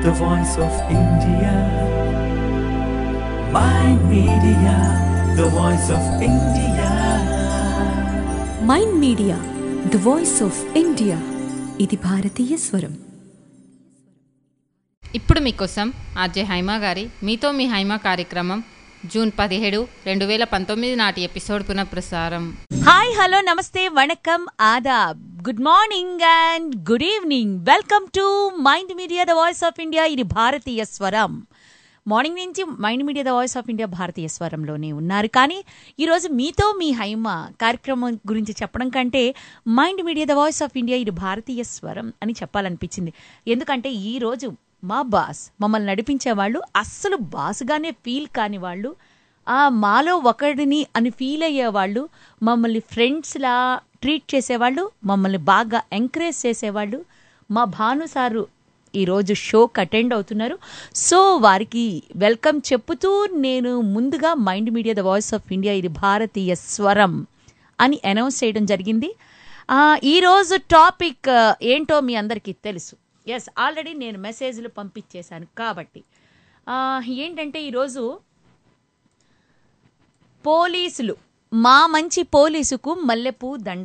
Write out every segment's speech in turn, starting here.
the voice of India. My media, the voice of India. Mind media the voice of India ఇది భారతీయ స్వరం ఇప్పుడు మీకోసం RJ Haima గారి మీతో మీ హైమా కార్యక్రమం జూన్ పదిహేడు రెండు వేల పంతొమ్మిది నాటి ఎపిసోడ్ పునఃప్రసారం హాయ్ హలో నమస్తే వణకం ఆదాబ్ good morning and good evening welcome to Mind media the voice of India ఇది భారతీయ స్వరం మార్నింగ్ నుంచి Mind media the voice of India భారతీయ స్వరంలోనే ఉన్నారు కానీ ఈరోజు మీతో మీ హైమ కార్యక్రమం గురించి చెప్పడం కంటే Mind media the voice of India ఇది భారతీయ స్వరం అని చెప్పాలనిపించింది ఎందుకంటే ఈ రోజు మా బాస్ మమ్మల్ని నడిపించే వాళ్ళు అస్సలు బాస్గానే ఫీల్ కాని వాళ్ళు ఆ మాలో ఒకడిని అని ఫీల్ అయ్యేవాళ్ళు మమ్మల్ని ఫ్రెండ్స్లా ట్రీట్ చేసేవాళ్ళు మమ్మల్ని బాగా ఎంకరేజ్ చేసేవాళ్ళు మా భాను సారు ఈరోజు షోకి అటెండ్ అవుతున్నారు సో వారికి వెల్కమ్ చెప్పుతూ నేను ముందుగా Mind media the voice of India ఇది భారతీయ స్వరం అని అనౌన్స్ చేయడం జరిగింది ఆ, ఈరోజు టాపిక్ ఆ, ఏంటో మీ అందరికీ తెలుసు ఎస్ ఆల్రెడీ నేను మెసేజ్లు పంపించేశాను కాబట్టి ఆ, ఏంటంటే ఈరోజు పోలీసులు మా మంచి పోలీసుకు మల్లెపూ దండ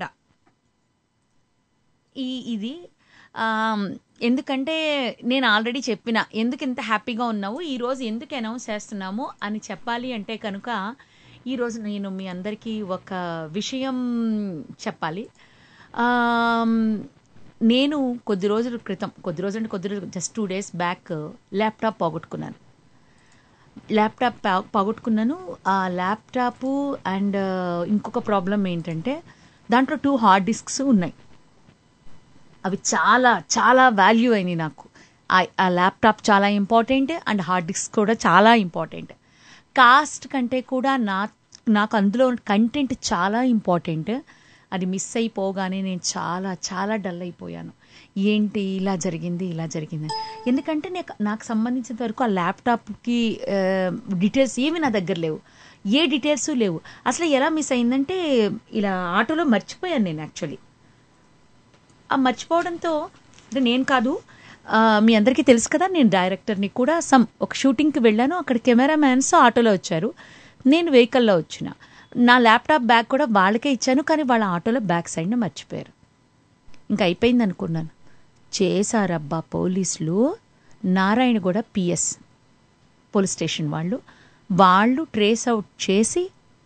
ఈ ఇది ఆమ్, ఎందుకంటే నేను ఆల్రెడీ చెప్పిన ఎందుకు ఇంత హ్యాపీగా ఉన్నావు ఈరోజు ఎందుకు అనౌన్స్ చేస్తున్నాము అని చెప్పాలి అంటే కనుక ఈరోజు నేను మీ అందరికీ ఒక విషయం చెప్పాలి ఆమ్, నేను కొద్ది రోజుల క్రితం కొద్ది రోజులు అంటే కొద్ది రోజులు just two days back laptop పోగొట్టుకున్నాను ల్యాప్టాప్ పా- పోగొట్టుకున్నాను ఆ ల్యాప్టాప్ అండ్ ఇంకొక ప్రాబ్లం ఏంటంటే దాంట్లో టూ హార్డ్ డిస్క్స్ ఉన్నాయి అవి చాలా చాలా వాల్యూ అయినాయి నాకు ఆ- ఆ ల్యాప్టాప్ చాలా ఇంపార్టెంట్ అండ్ హార్డ్ డిస్క్ కూడా చాలా ఇంపార్టెంట్ కాస్ట్ కంటే కూడా నా నాకు అందులో కంటెంట్ చాలా ఇంపార్టెంట్ అది మిస్ అయిపోగానే నేను చాలా చాలా డల్ అయిపోయాను ఏంటి ఇలా జరిగింది ఇలా జరిగింది అని. ఎందుకంటే నాకు నాకు సంబంధించినంత వరకు ఆ ల్యాప్టాప్కి డీటెయిల్స్ ఏమి నా దగ్గర లేవు ఏ డీటెయిల్స్ లేవు అసలు ఎలా మిస్ అయిందంటే ఇలా ఆటోలో మర్చిపోయాను నేను యాక్చువల్లీ ఆ మర్చిపోవడంతో అంటే నేను కాదు ఆ, మీ అందరికీ తెలుసు కదా నేను డైరెక్టర్ని కూడా సమ్ ఒక షూటింగ్కి వెళ్ళాను అక్కడ కెమెరామ్యాన్స్ ఆటోలో వచ్చారు నేను వెహికల్లో వచ్చిన నా ల్యాప్టాప్ బ్యాగ్ కూడా వాళ్ళకే ఇచ్చాను కానీ వాళ్ళ ఆటోలో బ్యాక్ సైడ్ని మర్చిపోయారు ఇంకా అయిపోయింది అనుకున్నాను చేశారబ్బా పోలీసులు నారాయణగూడ పిఎస్ పోలీస్ స్టేషన్ వాళ్ళు వాళ్ళు ట్రేస్ అవుట్ చేసి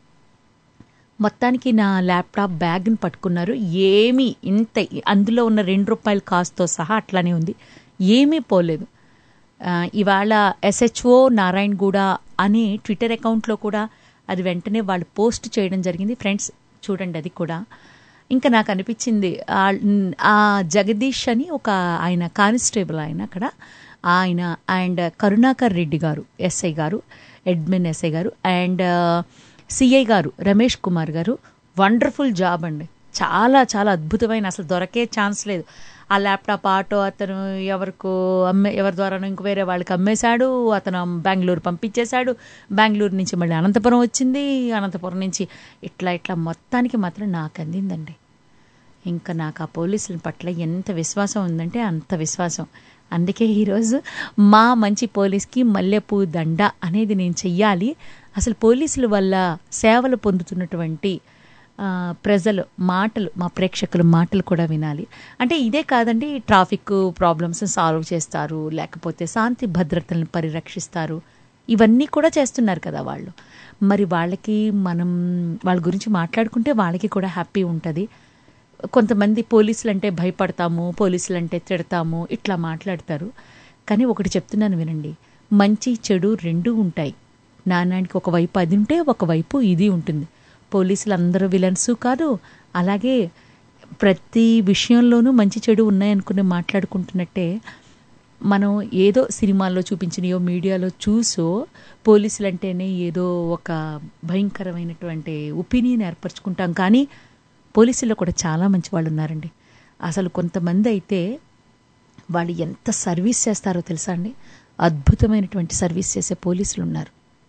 మొత్తానికి నా ల్యాప్టాప్ బ్యాగ్ని పట్టుకున్నారు ఏమీ ఇంత అందులో ఉన్న రెండు రూపాయల కాస్ట్తో సహా అట్లానే ఉంది ఏమీ పోలేదు ఆ, ఇవాళ ఎస్హెచ్ఓ నారాయణగూడ అనే ట్విట్టర్ అకౌంట్లో కూడా అది వెంటనే వాళ్ళు పోస్ట్ చేయడం జరిగింది ఫ్రెండ్స్ చూడండి అది కూడా ఇంకా నాకు అనిపించింది ఆ- ఆ జగదీష్ అని ఒక ఆయన కానిస్టేబుల్ ఆయన అక్కడ ఆయన and Karunakar Reddy garu SI garu admin SI garu and CI garu Ramesh Kumar గారు వండర్ఫుల్ జాబ్ అండి చాలా చాలా అద్భుతమైన అసలు దొరకే ఛాన్స్ లేదు ఆ ల్యాప్టాప్ ఆటో అతను ఎవరికో అమ్మే ఎవరి ద్వారానో ఇంక వేరే వాళ్ళకి అమ్మేశాడు అతను బెంగళూరు పంపించేశాడు బెంగళూరు నుంచి మళ్ళీ అనంతపురం వచ్చింది అనంతపురం నుంచి ఇట్లా ఇట్లా మొత్తానికి మాత్రం నాకు అందిందండి ఇంకా నాకు ఆ పోలీసుల పట్ల ఎంత విశ్వాసం ఉందంటే అంత విశ్వాసం అందుకే ఈరోజు మా మంచి పోలీస్కి మల్లెపూ దండ అనేది నేను చెయ్యాలి అసలు పోలీసుల వల్ల సేవలు పొందుతున్నటువంటి ఆ, ప్రజలు మాటలు మా ప్రేక్షకుల మాటలు కూడా వినాలి అంటే ఇదే కాదండి ట్రాఫిక్ ప్రాబ్లమ్స్ సాల్వ్ చేస్తారు లేకపోతే శాంతి భద్రతలను పరిరక్షిస్తారు ఇవన్నీ కూడా చేస్తున్నారు కదా వాళ్ళు మరి వాళ్ళకి మనం వాళ్ళ గురించి మాట్లాడుకుంటే వాళ్ళకి కూడా హ్యాపీ ఉంటుంది కొంతమంది పోలీసులు అంటే భయపడతాము పోలీసులు అంటే తిడతాము ఇట్లా మాట్లాడతారు కానీ ఒకటి చెప్తున్నాను వినండి మంచి చెడు రెండూ ఉంటాయి నాణ్యానికి ఒకవైపు అది ఉంటే ఒకవైపు ఇది ఉంటుంది పోలీసులు అందరూ విలన్స్ కాదు అలాగే ప్రతి విషయంలోనూ మంచి చెడు ఉన్నాయనుకుని మాట్లాడుకుంటున్నట్టే మనం ఏదో సినిమాల్లో చూపించినయో మీడియాలో చూసో పోలీసులు అంటేనే ఏదో ఒక భయంకరమైనటువంటి ఒపీనియన్ ఏర్పరచుకుంటాం కానీ పోలీసుల్లో కూడా చాలా మంచి వాళ్ళు ఉన్నారండి అసలు కొంతమంది అయితే వాళ్ళు ఎంత సర్వీస్ చేస్తారో తెలుసా అండి అద్భుతమైనటువంటి సర్వీస్ చేసే పోలీసులు ఉన్నారు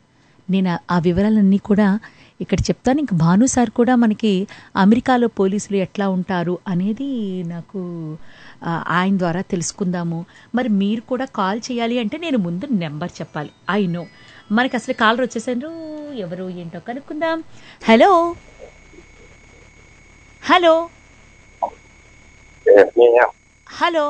నేను ఆ- ఆ వివరాలన్నీ కూడా ఇక్కడ చెప్తాను ఇంక భాను సార్ కూడా మనకి అమెరికాలో పోలీసులు ఎట్లా ఉంటారు అనేది నాకు ఆ, ఆయన ద్వారా తెలుసుకుందాము మరి మీరు కూడా కాల్ చేయాలి అంటే నేను ముందు నెంబర్ చెప్పాలి ఐ నో మనకి అసలు కాలర్ వచ్చేసారు ఎవరు ఏంటో కనుక్కుందాం hello hello hello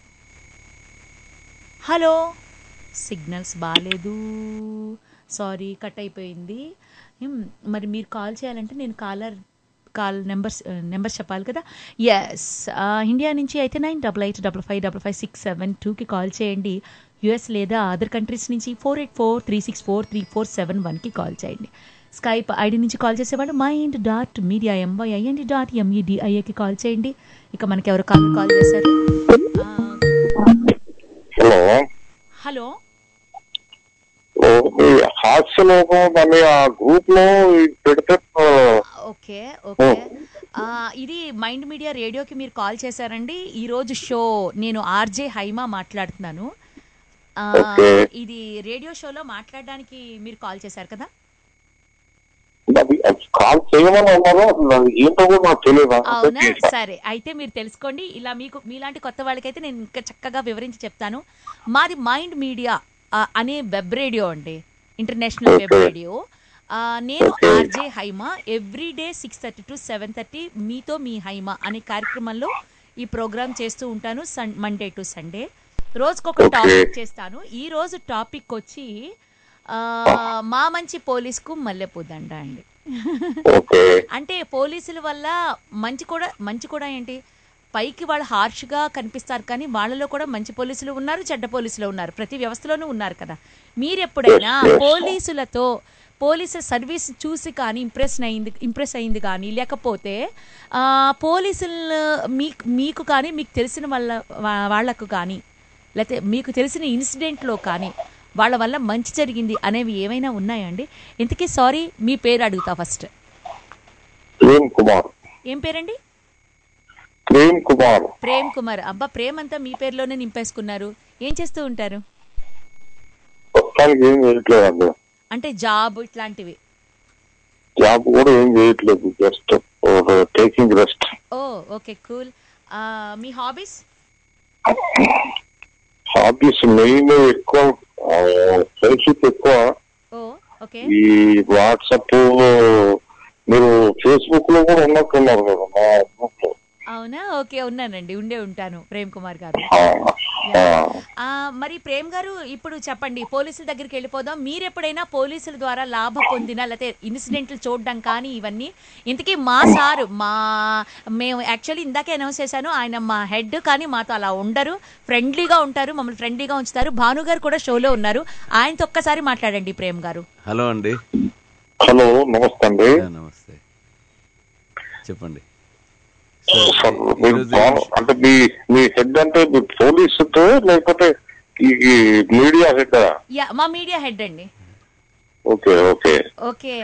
hello signals బాగాలేదు సారీ కట్ అయిపోయింది హ్మ్, మరి మీరు కాల్ చేయాలంటే నేను కాలర్ కాల్ నెంబర్స్ నెంబర్ చెప్పాలి కదా ఎస్ ఇండియా నుంచి అయితే nine double eight double five double five six seven టూకి కాల్ చేయండి యుఎస్ లేదా అదర్ కంట్రీస్ నుంచి four eight four three six four three four seven వన్కి కాల్ చేయండి స్కైప్ ఐడి నుంచి కాల్ చేసేవాళ్ళు Mind dot Media MY IND dot ఎంఈడిఐఏకి call చేయండి ఇక మనకి ఎవరు కాల్ కాల్ చేశారు ఆ, హలో హలో ఓ, ఈ హాస్యలోకం అని ఆ గ్రూప్ లో ఇది పెడితే ఆ, ఓకే ఓకే ఆ, ఇది మైండ్ మీడియా రేడియోకి మీరు కాల్ చేశారండి ఈ రోజు షో నేను ఆర్జే హైమా మాట్లాడుతున్నాను ఆ, ఓకే. ఇది రేడియో షోలో మాట్లాడడానికి మీరు కాల్ చేశారు కదా అది అది కాల్ చేయమని అన్నారు అసలు అది ఏంటో కూడా నాకు తెలియదు అవునా సరే అయితే మీరు తెలుసుకోండి ఇలా మీకు మీలాంటి కొత్త వాళ్ళకైతే నేను ఇంకా చక్కగా వివరించి చెప్తాను మాది మైండ్ మీడియా ఆ, అనే వెబ్ రేడియో అండి ఇంటర్నేషనల్ వెబ్ Okay. రేడియో ఆ, నేను Okay. RJ Haima every day six thirty to seven thirty మీతో మీ హైమా అనే కార్యక్రమంలో ఈ ప్రోగ్రామ్ చేస్తూ ఉంటాను సన్ మండే టు సండే రోజుకొక Okay. టాపిక్ చేస్తాను ఈ రోజు టాపిక్ వచ్చి ఆ, మా మంచి పోలీస్కు మల్లెపూదండ అండి ఓకే అంటే పోలీసుల వల్ల మంచి కూడా మంచి కూడా ఏంటి పైకి వాళ్ళు హార్ష్గా కనిపిస్తారు కానీ వాళ్ళలో కూడా మంచి పోలీసులు ఉన్నారు చెడ్డ పోలీసులు ఉన్నారు ప్రతి వ్యవస్థలోనూ ఉన్నారు కదా మీరు ఎప్పుడైనా Yes, yes. పోలీసులతో పోలీసు సర్వీస్ చూసి కానీ ఇంప్రెస్ అయింది ఇంప్రెస్ అయింది కానీ లేకపోతే ఆ, పోలీసులు మీకు మీకు కానీ మీకు తెలిసిన వాళ్ళ వా- వాళ్ళకు కానీ లేకపోతే మీకు తెలిసిన ఇన్సిడెంట్లో కానీ వాళ్ళ వల్ల మంచి జరిగింది అనేవి ఏమైనా ఉన్నాయండి ఇంతకీ సారీ మీ పేరు అడుగుతా ఫస్ట్ ప్రేమ్ కుమార్ ఏం పేరండి ప్రేమ్ కుమార్ ప్రేమ్ కుమార్ అబ్బా ప్రేమ్ అంతా మీ పేరులోనే నింపేసుకున్నారు ఏం చేస్తూ ఉంటారు ప్రస్తుతానికి ఏం చేయట్లేదండి అంటే జాబ్ ఇట్లాంటివి జాబ్ కూడా ఏం చేయట్లేదు just taking rest oh okay cool మీ హాబీస్ హాబీస్ మెయిన్ ఎక్కువ ఫ్రెండ్షిప్ ఎక్కువ ఓ ఓకే ఈ వాట్సాప్ మీరు ఫేస్బుక్ లో కూడా ఉన్నట్టున్నారు కదా మా గ్రూప్ లో అవునా ఓకే ఉన్నానండి ఉండే ఉంటాను ప్రేమ్ కుమార్ గారు ఆ, ఆ. ఆ, మరి ప్రేమ్ గారు ఇప్పుడు చెప్పండి పోలీసుల దగ్గరికి వెళ్ళిపోదాం మీరు ఎప్పుడైనా పోలీసుల ద్వారా లాభ పొందిన లేకపోతే ఇన్సిడెంట్లు చూడడం కానీ ఇవన్నీ ఇంతకీ మా సారు మా మేము యాక్చువల్లీ ఇందాకే అనౌన్స్ చేశాను ఆయన మా హెడ్ కానీ మాతో అలా ఉండరు ఫ్రెండ్లీగా ఉంటారు మమ్మల్ని ఫ్రెండ్లీగా ఉంచుతారు భాను గారు కూడా షోలో ఉన్నారు ఆయనతో ఒక్కసారి మాట్లాడండి ప్రేమ్ గారు హలో అండి హలో నమస్తే అండి ఆ, నమస్తే చెప్పండి సార్, మీరు బాగా- అంటే మీ మీ హెడ్ అంటే మీ పోలీసుతో లేకపోతే ఈ ఈ మీడియా హెడ్ యా మా మీడియా హెడ్ అండి ఓకే ఓకే ఓకే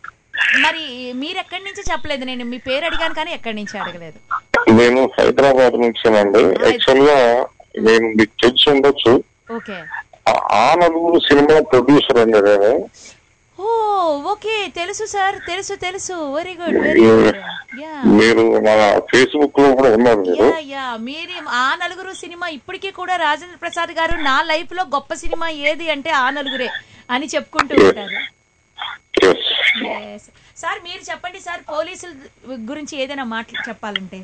మరి మీరు ఎక్కడి నుంచి చెప్పలేదు నేను మీ పేరు అడిగాను కానీ ఎక్కడి నుంచి అడగలేదు నేను హైదరాబాద్ నుంచేనండి యాక్చువల్ గా నేను మీకు తెలిసి ఉండొచ్చు ఓకే ఆ- ఆ నలుగురు సినిమా ప్రొడ్యూసర్ అండి నేను ఓ ఓకే తెలుసు సార్ తెలుసు తెలుసు very good very good yeah మీరు మన ఫేస్బుక్ లో కూడా ఉన్నారు మీరు యా యా మీరు ఆ నలుగురు సినిమా ఇప్పటికీ కూడా రాజేంద్ర ప్రసాద్ గారు నా లైఫ్ లో గొప్ప సినిమా ఏది అంటే ఆ నలుగురే అని చెప్పుకుంటూ ఉంటారు Yes. Yes. సార్ మీరు చెప్పండి సార్ పోలీసుల గురించి ఏదైనా మాటలు చెప్పాలంటే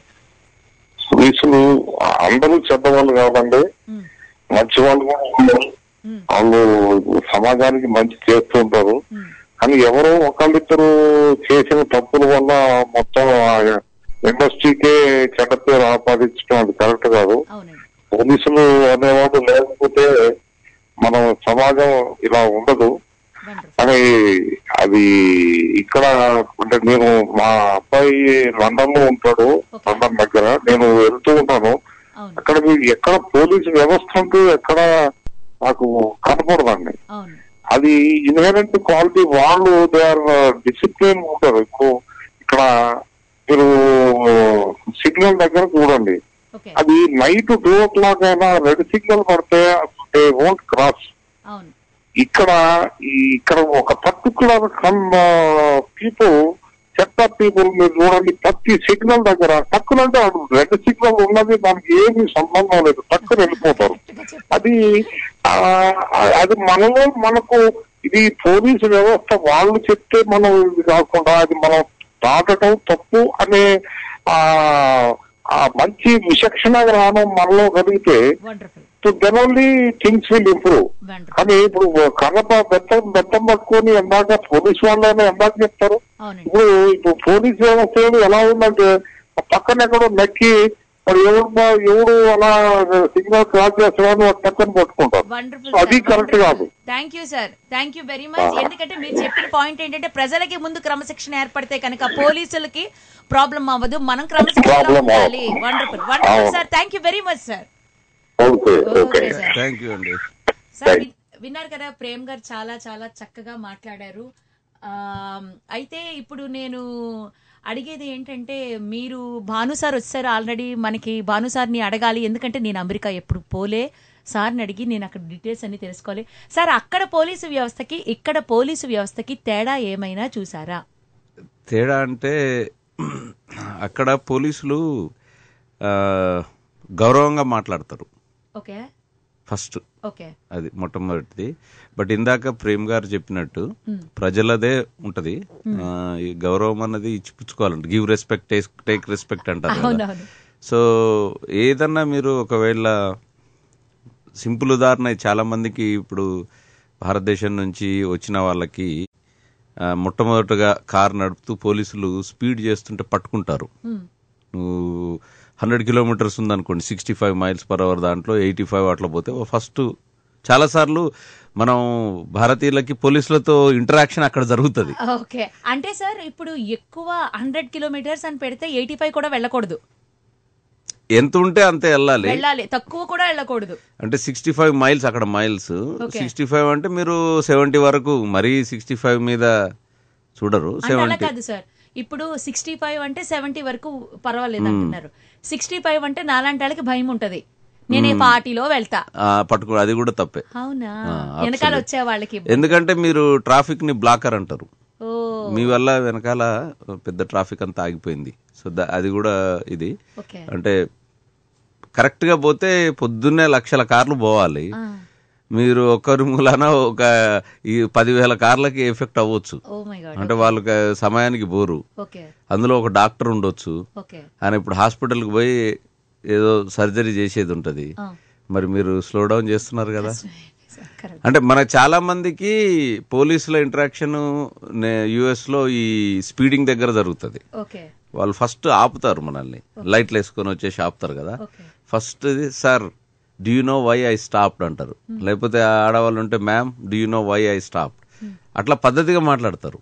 పోలీసులు అందరూ చెడ్డవాళ్ళు కాదండి మ్, మంచి వాళ్ళు కూడా ఉన్నారు మ్, వాళ్ళు సమాజానికి మంచి చేస్తూ ఉంటారు మ్. కానీ ఎవరో ఒకళ్ళిద్దరు చేసిన తప్పుల వల్ల మొత్తం ఇండస్ట్రీకే చెడ్డ పేరు ఆపాదించడం అది కరెక్ట్ కాదు అవునండి పోలీసులు అనేవాళ్ళు లేకపోతే మనం సమాజం ఇలా ఉండదు వండర్ఫుల్ కానీ అది ఇక్కడ అంటే నేను మా అబ్బాయి లండన్ లో ఉంటాడు Okay. లండన్ దగ్గర నేను వెళ్తూ ఉంటాను అవును అక్కడ మీకు ఎక్కడ పోలీసు వ్యవస్థ అంటూ ఎక్కడ నాకు కనపడదండి అవును అది ఇన్హెరెంట్ క్వాలిటీ వాళ్ళు దే ఆర్ డిసిప్లిన్ ఉంటారు ఇప్పుడు ఇక్కడ మీరు సిగ్నల్ దగ్గర చూడండి ఓకే అది నైట్ టూ ఓ క్లాక్ అయినా రెడ్ సిగ్నల్ పడితే దే వోంట్ క్రాస్ అవును ఇక్కడ ఈ ఇక్కడ ఒక particular people set of people మీరు చూడండి ప్రతి సిగ్నల్ దగ్గర టక్కున అంటే వాడు రెడ్ సిగ్నల్ ఉన్నది దానికి ఏమీ సంబంధం లేదు టక్కున వెళ్ళిపోతారు అది ఆ, అది మనలో మనకు ఇది పోలీసు వ్యవస్థ వాళ్ళు చెప్తే మనం ఇది కాకుండా అది మనం దాటడం తప్పు అనే ఆ ఆ మంచి విచక్షణ జ్ఞానం మనలో కలిగితే wonderful so then only things will improve wonderful కానీ ఇప్పుడు కర్రప బెత్తం బెత్తం పట్టుకొని ఎందాక పోలీసు వాళ్ళైనా ఎందాక చెప్తారు అవునండి ఇప్పుడు ఇప్పుడు పోలీస్ వ్యవస్థ ఏమి ఎలా ఉందంటే ఆ పక్కన ఎక్కడో నక్కి మరి ఎవరు బా- ఎవడు అలా సిగ్నల్ క్రాస్ చేస్తున్నాడు వాడు పక్కన పట్టుకుంటారు వండర్ఫుల్ అది కరెక్ట్ కాదు thank you sir thank you very much ఎందుకంటే మీరు చెప్పిన పాయింట్ ఏంటంటే ప్రజలకి ముందు క్రమశిక్షణ ఏర్పడితే కనుక పోలీసులకి ప్రాబ్లం అవ్వదు మనం క్రమశిక్షణ Problem ఉండాలి అవ్వదు. వండర్ఫుల్ వండర్ఫుల్ అవును. Sir thank you very much sir okay okay okay sir thank you అండి సార్ విన్- విన్నారు కదా ప్రేమ్ గారు చాలా చాలా చక్కగా మాట్లాడారు ఆ, అయితే ఇప్పుడు నేను అడిగేది ఏంటంటే మీరు భాను సార్ వచ్చారు ఆల్రెడీ మనకి భాను సార్ని అడగాలి ఎందుకంటే నేను అమెరికా ఎప్పుడు పోలే సార్ని అడిగి నేను అక్కడ డీటెయిల్స్ అన్ని తెలుసుకోవాలి సార్ అక్కడ పోలీసు వ్యవస్థకి ఇక్కడ పోలీసు వ్యవస్థకి తేడా ఏమైనా చూసారా తేడా అంటే అక్కడ పోలీసులు ఆ, గౌరవంగా మాట్లాడతారు ఓకే ఫస్ట్ ఓకే అది మొట్టమొదటిది బట్ ఇందాక ప్రేమ్ గారు చెప్పినట్టు ప్రజలదే ఉంటది ఆ, ఈ గౌరవం అన్నది ఇచ్చిపుచ్చుకోవాలంట గివ్ రెస్పెక్ట్ టేక్ రెస్పెక్ట్ అంటారు కదా. అవునవును సో ఏదన్నా మీరు ఒకవేళ సింపుల్ ఉదాహరణ చాలా మందికి ఇప్పుడు భారతదేశం నుంచి వచ్చిన వాళ్ళకి ఆ, మొట్టమొదటగా కార్ నడుపుతూ పోలీసులు స్పీడ్ చేస్తుంటే పట్టుకుంటారు నువ్వు హండ్రెడ్ కిలోమీటర్స్ ఉందనుకోండి sixty five miles per hour దాంట్లో ఎయిటీ ఫైవ్ అట్లా పోతే ఫస్ట్ చాలాసార్లు మనం భారతీయులకి పోలీసులతో ఇంటరాక్షన్ అక్కడ జరుగుతుంది ఓకే అంటే సార్ ఇప్పుడు ఎక్కువ హండ్రెడ్ కిలోమీటర్స్ అని పెడితే ఎయిటీ ఫైవ్ కూడా వెళ్ళకూడదు ఎంత ఉంటే అంతే వెళ్ళాలి వెళ్ళాలి తక్కువ కూడా వెళ్ళకూడదు అంటే సిక్స్టీ ఫైవ్ మైల్స్ అక్కడ మైల్స్ Okay. సిక్స్టీ ఫైవ్ అంటే మీరు సెవెంటీ వరకు మరీ సిక్స్టీ ఫైవ్ మీద చూడరు అంటే అలా సెవెంటీ కాదు సార్ ఇప్పుడు సిక్స్టీ ఫైవ్ అంటే సెవెంటీ వరకు పర్వాలేదు అంటున్నారు సిక్స్టీ ఫైవ్ అంటే నాలాంటి వాళ్ళకి భయం ఉంటది నేనే పార్టీలో వెళ్తా పట్టుకో అది కూడా తప్పే అవునా ఆ, వెనకాల absolute. వచ్చే వాళ్ళకి ఎందుకంటే మీరు ట్రాఫిక్ ని బ్లాకర్ అంటారు ఓ మీ వల్ల వెనకాల పెద్ద ట్రాఫిక్ అంతా ఆగిపోయింది సో ద- అది కూడా ఇది ఓకే అంటే కరెక్ట్ గా పోతే పొద్దున్నే లక్షల కార్లు పోవాలి ఆ, మీరు ఒక్కరి మూలాన ఒక ఈ పదివేల కార్లకి ఎఫెక్ట్ అవ్వచ్చు ఓ మై గాడ్ అంటే వాళ్ళకి సమయానికి బోరు ఓకే అందులో ఒక డాక్టర్ ఉండొచ్చు ఓకే ఆయన ఇప్పుడు హాస్పిటల్కి పోయి ఏదో సర్జరీ చేసేది ఉంటది ఆ. మరి మీరు స్లో డౌన్ చేస్తున్నారు కదా కరెక్ట్ అంటే మన చాలా మందికి పోలీసుల ఇంటరాక్షన్ యుఎస్ లో ఈ స్పీడింగ్ దగ్గర జరుగుతుంది ఓకే వాళ్ళు ఫస్ట్ ఆపుతారు మనల్ని లైట్లు వేసుకొని వచ్చేసి ఆపుతారు కదా okay first sir do you know why I stopped అంటారు లేకపోతే ఆడవాళ్ళు ఉంటే ma'am do you know why I stopped అట్లా పద్ధతిగా మాట్లాడతారు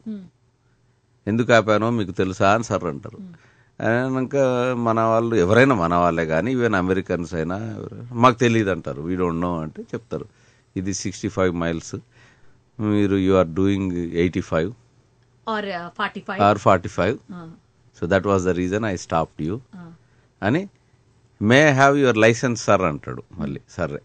ఎందుకు ఆపానో మీకు తెలుసా అని సార్ అంటారు ఇంకా మన వాళ్ళు ఎవరైనా మన వాళ్ళే కానీ ఈవెన్ అమెరికన్స్ అయినా ఎవరైనా, మాకు తెలియదు అంటారు వీ డోంట్ నో అంటే చెప్తారు ఇది సిక్స్టీ ఫైవ్ మైల్స్ మీరు you are doing eighty five or forty five or forty five so that was the reason I stopped you అని may have your licence sir అంటాడు మళ్ళీ సరే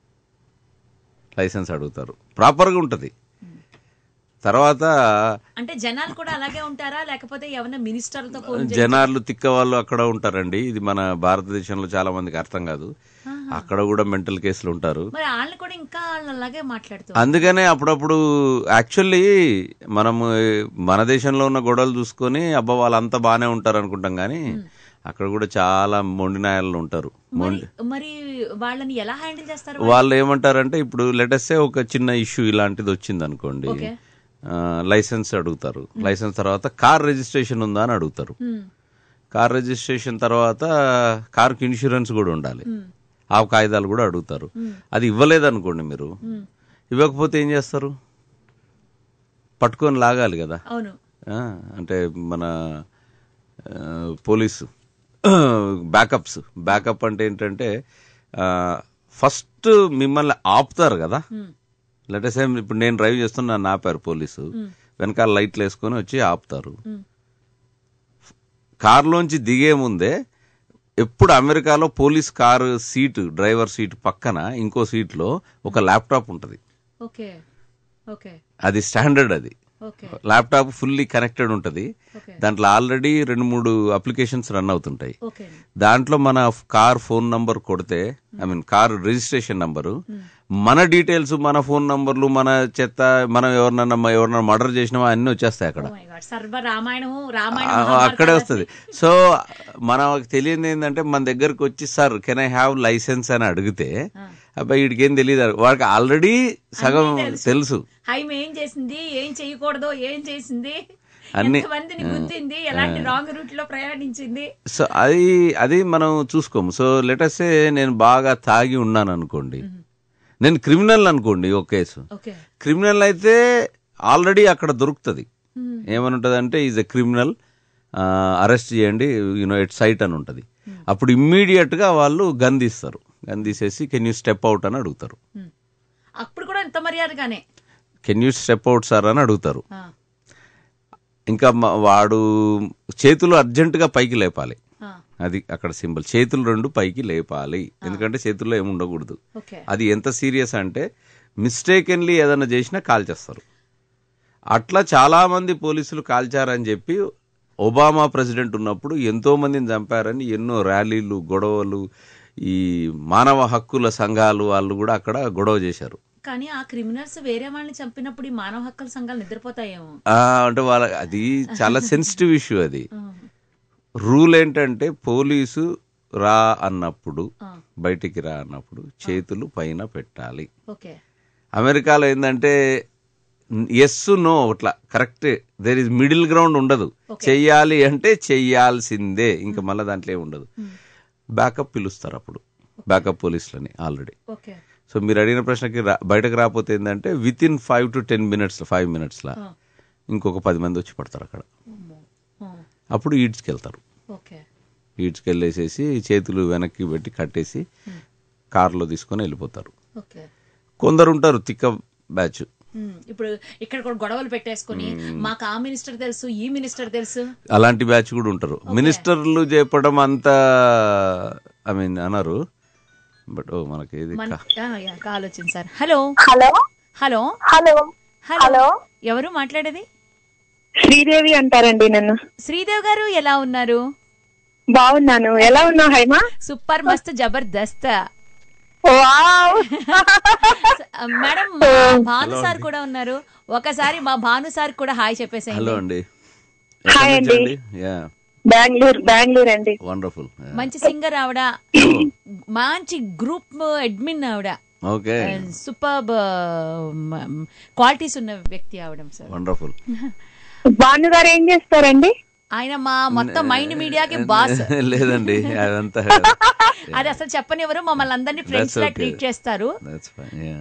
లైసెన్స్ అడుగుతారు ప్రాపర్గా ఉంటుంది తర్వాత అంటే జనాలు కూడా అలాగే ఉంటారా లేకపోతే ఏమైనా మినిస్టర్లతో ఫోన్ చేసి- జనాలు తిక్క వాళ్ళు అక్కడ ఉంటారండి ఇది మన భారతదేశంలో చాలా మందికి అర్థం కాదు అక్కడ కూడా మెంటల్ కేసులు ఉంటారు మరి వాళ్ళు కూడా ఇంకా వాళ్ళు అలాగే మాట్లాడుతూ అందుకనే అప్పుడప్పుడు యాక్చువల్లీ మనము మన దేశంలో ఉన్న గొడవలు చూసుకొని అబ్బా వాళ్ళంతా బాగానే ఉంటారు అనుకుంటాం కానీ అక్కడ కూడా చాలా మొండి నాయాలు ఉంటారు మొండి మరి వాళ్ళని ఎలా హ్యాండిల్ చేస్తారు వాళ్ళు ఏమంటారంటే ఇప్పుడు లెటెస్సే ఒక చిన్న ఇష్యూ ఇలాంటిది వచ్చింది అనుకోండి ఓకే లైసెన్స్ అడుగుతారు లైసెన్స్ తర్వాత కార్ రిజిస్ట్రేషన్ ఉందా అని అడుగుతారు Hmm. కార్ రిజిస్ట్రేషన్ తర్వాత కార్కి ఇన్సూరెన్స్ కూడా ఉండాలి ఆ కాగితాలు కూడా అడుగుతారు అది ఇవ్వలేదనుకోండి మీరు ఇవ్వకపోతే ఏం చేస్తారు పట్టుకొని లాగాలి కదా అవును ఆ, అంటే మన ఆ, పోలీసు బ్యాకప్స్ బ్యాకప్ అంటే ఏంటంటే ఫస్ట్ మిమ్మల్ని ఆపుతారు కదా లెటెస్ ఇప్పుడు నేను డ్రైవ్ చేస్తున్నా నన్ను ఆపారు పోలీసు వెనకాల లైట్లు వేసుకొని వచ్చి ఆపుతారు కారులోంచి దిగే ముందే ఎప్పుడు అమెరికాలో police car seat driver seat పక్కన ఇంకో సీట్లో ఒక ల్యాప్టాప్ ఉంటుంది ఓకే ఓకే అది స్టాండర్డ్ అది ఓకే ల్యాప్టాప్ ఫుల్లీ కనెక్టెడ్ ఉంటుంది ఓకే దాంట్లో ఆల్రెడీ రెండు మూడు అప్లికేషన్స్ రన్ అవుతుంటాయి ఓకే దాంట్లో మన కార్ ఫోన్ నంబర్ కొడితే I mean car registration number మన డీటెయిల్స్ మన ఫోన్ నంబర్లు మన చెత్త మనం ఎవరినన్నా ఎవరినన్నా మర్డర్ చేసినామా అన్ని వచ్చేస్తాయి అక్కడ సర్వ రామాయణము ఆ, రామాయణం అక్కడే వస్తుంది సో మనకు తెలియదు ఏంటంటే మన దగ్గరకు వచ్చి sir can I have licence అని అడిగితే అబ్బాయి వీడికి ఏం తెలియదు వాడికి ఆల్రెడీ సగం తెలుసు హైమ్ ఏం చేసింది ఏం చేయకూడదు ఏం చేసింది అన్ని- ఎంతమందిని గుద్దింది ఎలాంటి రాంగ్ రూట్ లో ప్రయాణించింది సో అది అది మనం చూసుకోము సో లెటర్సే నేను బాగా తాగి ఉన్నాను అనుకోండి నేను క్రిమినల్ అనుకోండి ఒక కేసు ఓకే క్రిమినల్ అయితే ఆల్రెడీ అక్కడ దొరుకుతుంది ఏమని ఉంటుంది అంటే ఈజ్ ఎ క్రిమినల్ అరెస్ట్ చేయండి యూనో ఎట్ సైట్ అని ఉంటుంది అప్పుడు ఇమ్మీడియట్ గా వాళ్ళు గన్ తీస్తారు గన్ తీసేసి కెన్ యూ స్టెప్ అవుట్ అని అడుగుతారు అప్పుడు కూడా ఎంత మర్యాదగానే can you step out sir అని అడుగుతారు ఆ, ఇంకా మ- వాడు చేతులు అర్జెంటుగా పైకి లేపాలి ఆ, అది అక్కడ సింబల్ చేతులు రెండు పైకి లేపాలి ఎందుకంటే చేతుల్లో ఏమి ఉండకూడదు ఓకే అది ఎంత సీరియస్ అంటే మిస్టేకెన్లీ ఏదైనా చేసినా కాల్చేస్తారు అట్లా చాలా మంది పోలీసులు కాల్చారని చెప్పి ఒబామా ప్రెసిడెంట్ ఉన్నప్పుడు ఎంతో మందిని చంపారని ఎన్నో ర్యాలీలు గొడవలు ఈ మానవ హక్కుల సంఘాలు వాళ్ళు కూడా అక్కడ గొడవ చేశారు కానీ ఆ క్రిమినల్స్ వేరే వాళ్ళని చంపినప్పుడు ఈ మానవ హక్కుల సంఘాలు నిద్రపోతాయేమో ఆ, అంటే వాళ్ళ అది చాలా సెన్సిటివ్ ఇష్యూ అది ఆ, రూల్ ఏంటంటే పోలీసు రా అన్నప్పుడు ఆ, బయటికి రా అన్నప్పుడు చేతులు పైన పెట్టాలి ఓకే అమెరికాలో ఏంటంటే ఎస్ నో అట్లా correct there is middle ground ఉండదు చెయ్యాలి అంటే చెయ్యాల్సిందే ఇంకా మళ్ళీ దాంట్లో ఏమి ఉండదు బ్యాకప్ పిలుస్తారు అప్పుడు బ్యాకప్ పోలీసులని ఆల్రెడీ ఓకే సో మీరు అడిగిన ప్రశ్నకి రా- బయటకు రాకపోతే ఏంటంటే within five to ten minutes five మినిట్స్లా ఆ, ఇంకొక పది మంది వచ్చి పడతారు అక్కడ అమ్మో. ఆ, అప్పుడు ఈడ్స్కి వెళ్తారు ఓకే ఈడ్స్కి వెళ్ళేసేసి చేతులు వెనక్కి పెట్టి కట్టేసి కారులో తీసుకొని వెళ్ళిపోతారు ఓకే కొందరు ఉంటారు తిక్క బ్యాచ్ ఉమ్, ఇప్పుడు ఇక్కడ కూడా గొడవలు పెట్టేసుకుని మాకు ఆ మినిస్టర్ తెలుసు ఈ మినిస్టర్ తెలుసు అలాంటి బ్యాచ్ కూడా ఉంటారు మినిస్టర్లు చెప్పడం అంత ఐ మీన్ అన్నారు బట్ ఓ మనకి ఇది మన కా- ఆ, యా, కాల్ వచ్చింది sir hello hello hello hello hello hello ఎవరు మాట్లాడేది శ్రీదేవి అంటారండి నన్ను శ్రీదేవ్ గారు ఎలా ఉన్నారు బాగున్నాను ఎలా ఉన్నావు హైమా సూపర్ మస్త్ జబర్దస్త్ వావ్ మేడం మా భాను సార్ కూడా ఉన్నారు ఒకసారి మా భాను సార్ కూడా హాయ్ చెప్పేసేయండి హలో అండి హాయ్ అండి. యా బెంగళూరు బెంగళూరు అండి వండర్ఫుల్ మంచి సింగర్ ఆవిడ మంచి గ్రూప్ అడ్మిన్ ఆవిడ ఓకే సూపర్ క్వాలిటీస్ ఉన్న వ్యక్తి ఆవిడ సార్ వండర్ఫుల్ భాను గారు ఏం చేస్తారండి ఆయన మా మొత్తం మైండ్ మీడియాకి బాస్ లేదండి అదంతా అది అసలు చెప్పనివ్వరు మమ్మల్ని అందరినీ ఫ్రెండ్స్ లా okay. ట్రీట్ చేస్తారు దట్స్ ఫైన్ యా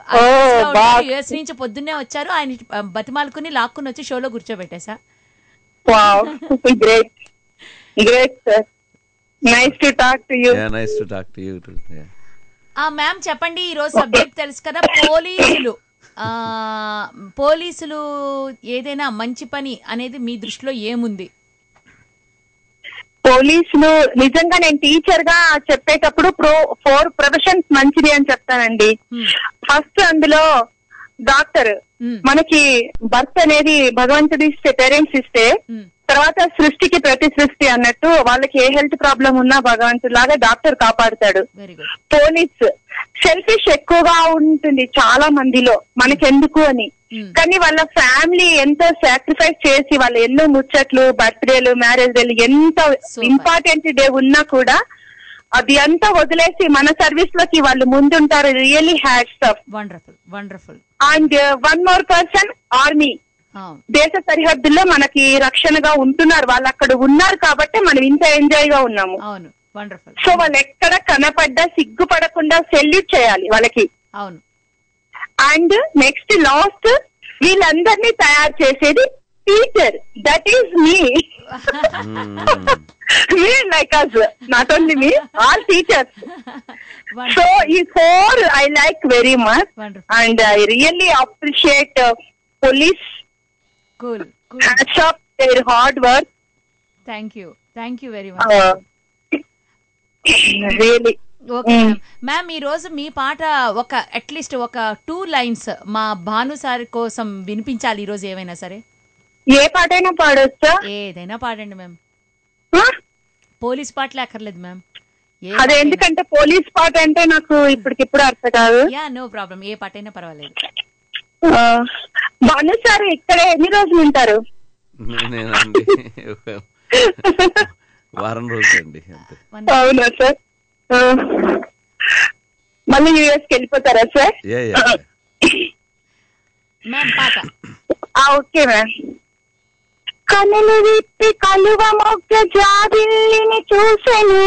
యుఎస్ నుంచి పొద్దున్నే వచ్చారు ఆయన ఆ, బతిమాలుకుని లాక్కుని వచ్చి షోలో కూర్చోబెట్టేసా wow great great sir nice to talk to you yeah nice to talk to you to ఆ మ్యామ్ చెప్పండి ఈ రోజు సబ్జెక్ట్ తెలుసు కదా పోలీసులు ఆ పోలీసులు ఏదైనా మంచి పని అనేది మీ దృష్టిలో ఏముంది పోలీసులు నిజంగా నేను టీచర్ గా చెప్పేటప్పుడు ప్రో ఫోర్ ప్రొఫెషన్స్ మంచిది అని చెప్తానండి Hmm. ఫస్ట్ అందులో డాక్టర్ Hmm. మనకి బర్త్ అనేది భగవంతుడి ఇస్తే పేరెంట్స్ ఇస్తే Hmm. తర్వాత సృష్టికి ప్రతి సృష్టి అన్నట్టు వాళ్ళకి ఏ హెల్త్ ప్రాబ్లం ఉన్నా భగవంతుడు లాగా డాక్టర్ కాపాడుతాడు వెరీ గుడ్ పోలీస్ సెల్ఫిష్ ఎక్కువగా ఉంటుంది చాలా మందిలో మనకెందుకు అని Hmm. కానీ వాళ్ళ ఫ్యామిలీ ఎంతో సాక్రిఫైస్ చేసి వాళ్ళ ఎన్నో ముచ్చట్లు బర్త్డేలు మ్యారేజ్ డేలు ఎంత Super. ఇంపార్టెంట్ డే ఉన్నా కూడా అది అంతా వదిలేసి మన సర్వీస్ లోకి వాళ్ళు ముందుంటారు really hats off wonderful wonderful and one more person army దేశ సరిహద్దుల్లో మనకి రక్షణగా ఉంటున్నారు వాళ్ళు అక్కడ ఉన్నారు కాబట్టి మనం ఇంత ఎంజాయ్ గా ఉన్నాము అవును వండర్ఫుల్ సో వాళ్ళు ఎక్కడ కనపడ్డా సిగ్గుపడకుండా సెల్యూట్ చేయాలి వాళ్ళకి అవును అండ్ నెక్స్ట్ లాస్ట్ వీళ్ళందరినీ తయారు చేసేది teacher that is me me like us not only me all teachers so ఈ for I like very much wonderful and I really appreciate police cool cool hats off their hard work thank you thank you very much really okay ma'am ma'am ఈ రోజు మీ పాట ఒక at least ఒక two lines మా భానుసారి కోసం వినిపించాలి ఈ రోజు ఏమైనా సరే ఏ పాటైనా పాడొచ్చా ఏదైనా పాడండి మ్యామ్ ఆ? పోలీస్ పాటలే అక్కర్లేదు మ్యామ్ అదే ఎందుకంటే పోలీస్ పాట అంటే నాకు ఇప్పటికిప్పుడు అర్థం కాదు యా నో ప్రాబ్లం ఏ పాటైనా పర్వాలేదు ఆ, భాను సార్ ఇక్కడ ఎన్ని రోజులు ఉంటారు నేనండి ఒక వారం రోజులండి అంతే అవునా సార్ ఆ, మళ్ళీ యూఎస్కి వెళ్ళిపోతారా సార్ యా యా మ్యామ్ పాట ఆ, ఓకే మ్యామ్ కనులు విప్పి కలువ మొగ్గ జాబిల్లిని చూసెను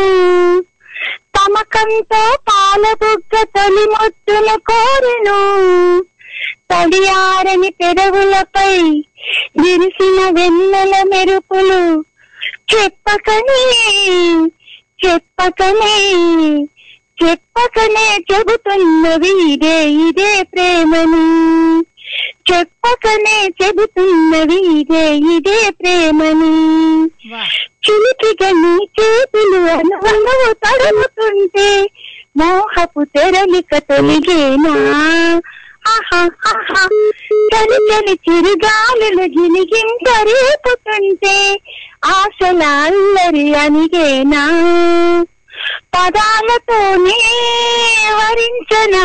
తమకంతో పాల బుగ్గ తొలి మొత్తును కోరెను తడియారని పెదవులపై విరిసిన వెన్నెల మెరుపులు చెప్పకనే చెప్పకనే చెప్పకనే చెబుతున్నవి ఇదే ఇదే ప్రేమని చెప్పకనే చెబుతున్నవి ఇదే ఇదే ప్రేమని వా చిలిపిగా నీ చేతులు అనువనువు తడుముతుంటే మోహపు తెరలిక తొలిగేనా ఆహా, ఆహా. చలి చలి చిరుగాలులు గిలిగింత రేపుతుంటే ఆశల అల్లరి అనిగేనా పదాలతోనే వరించనా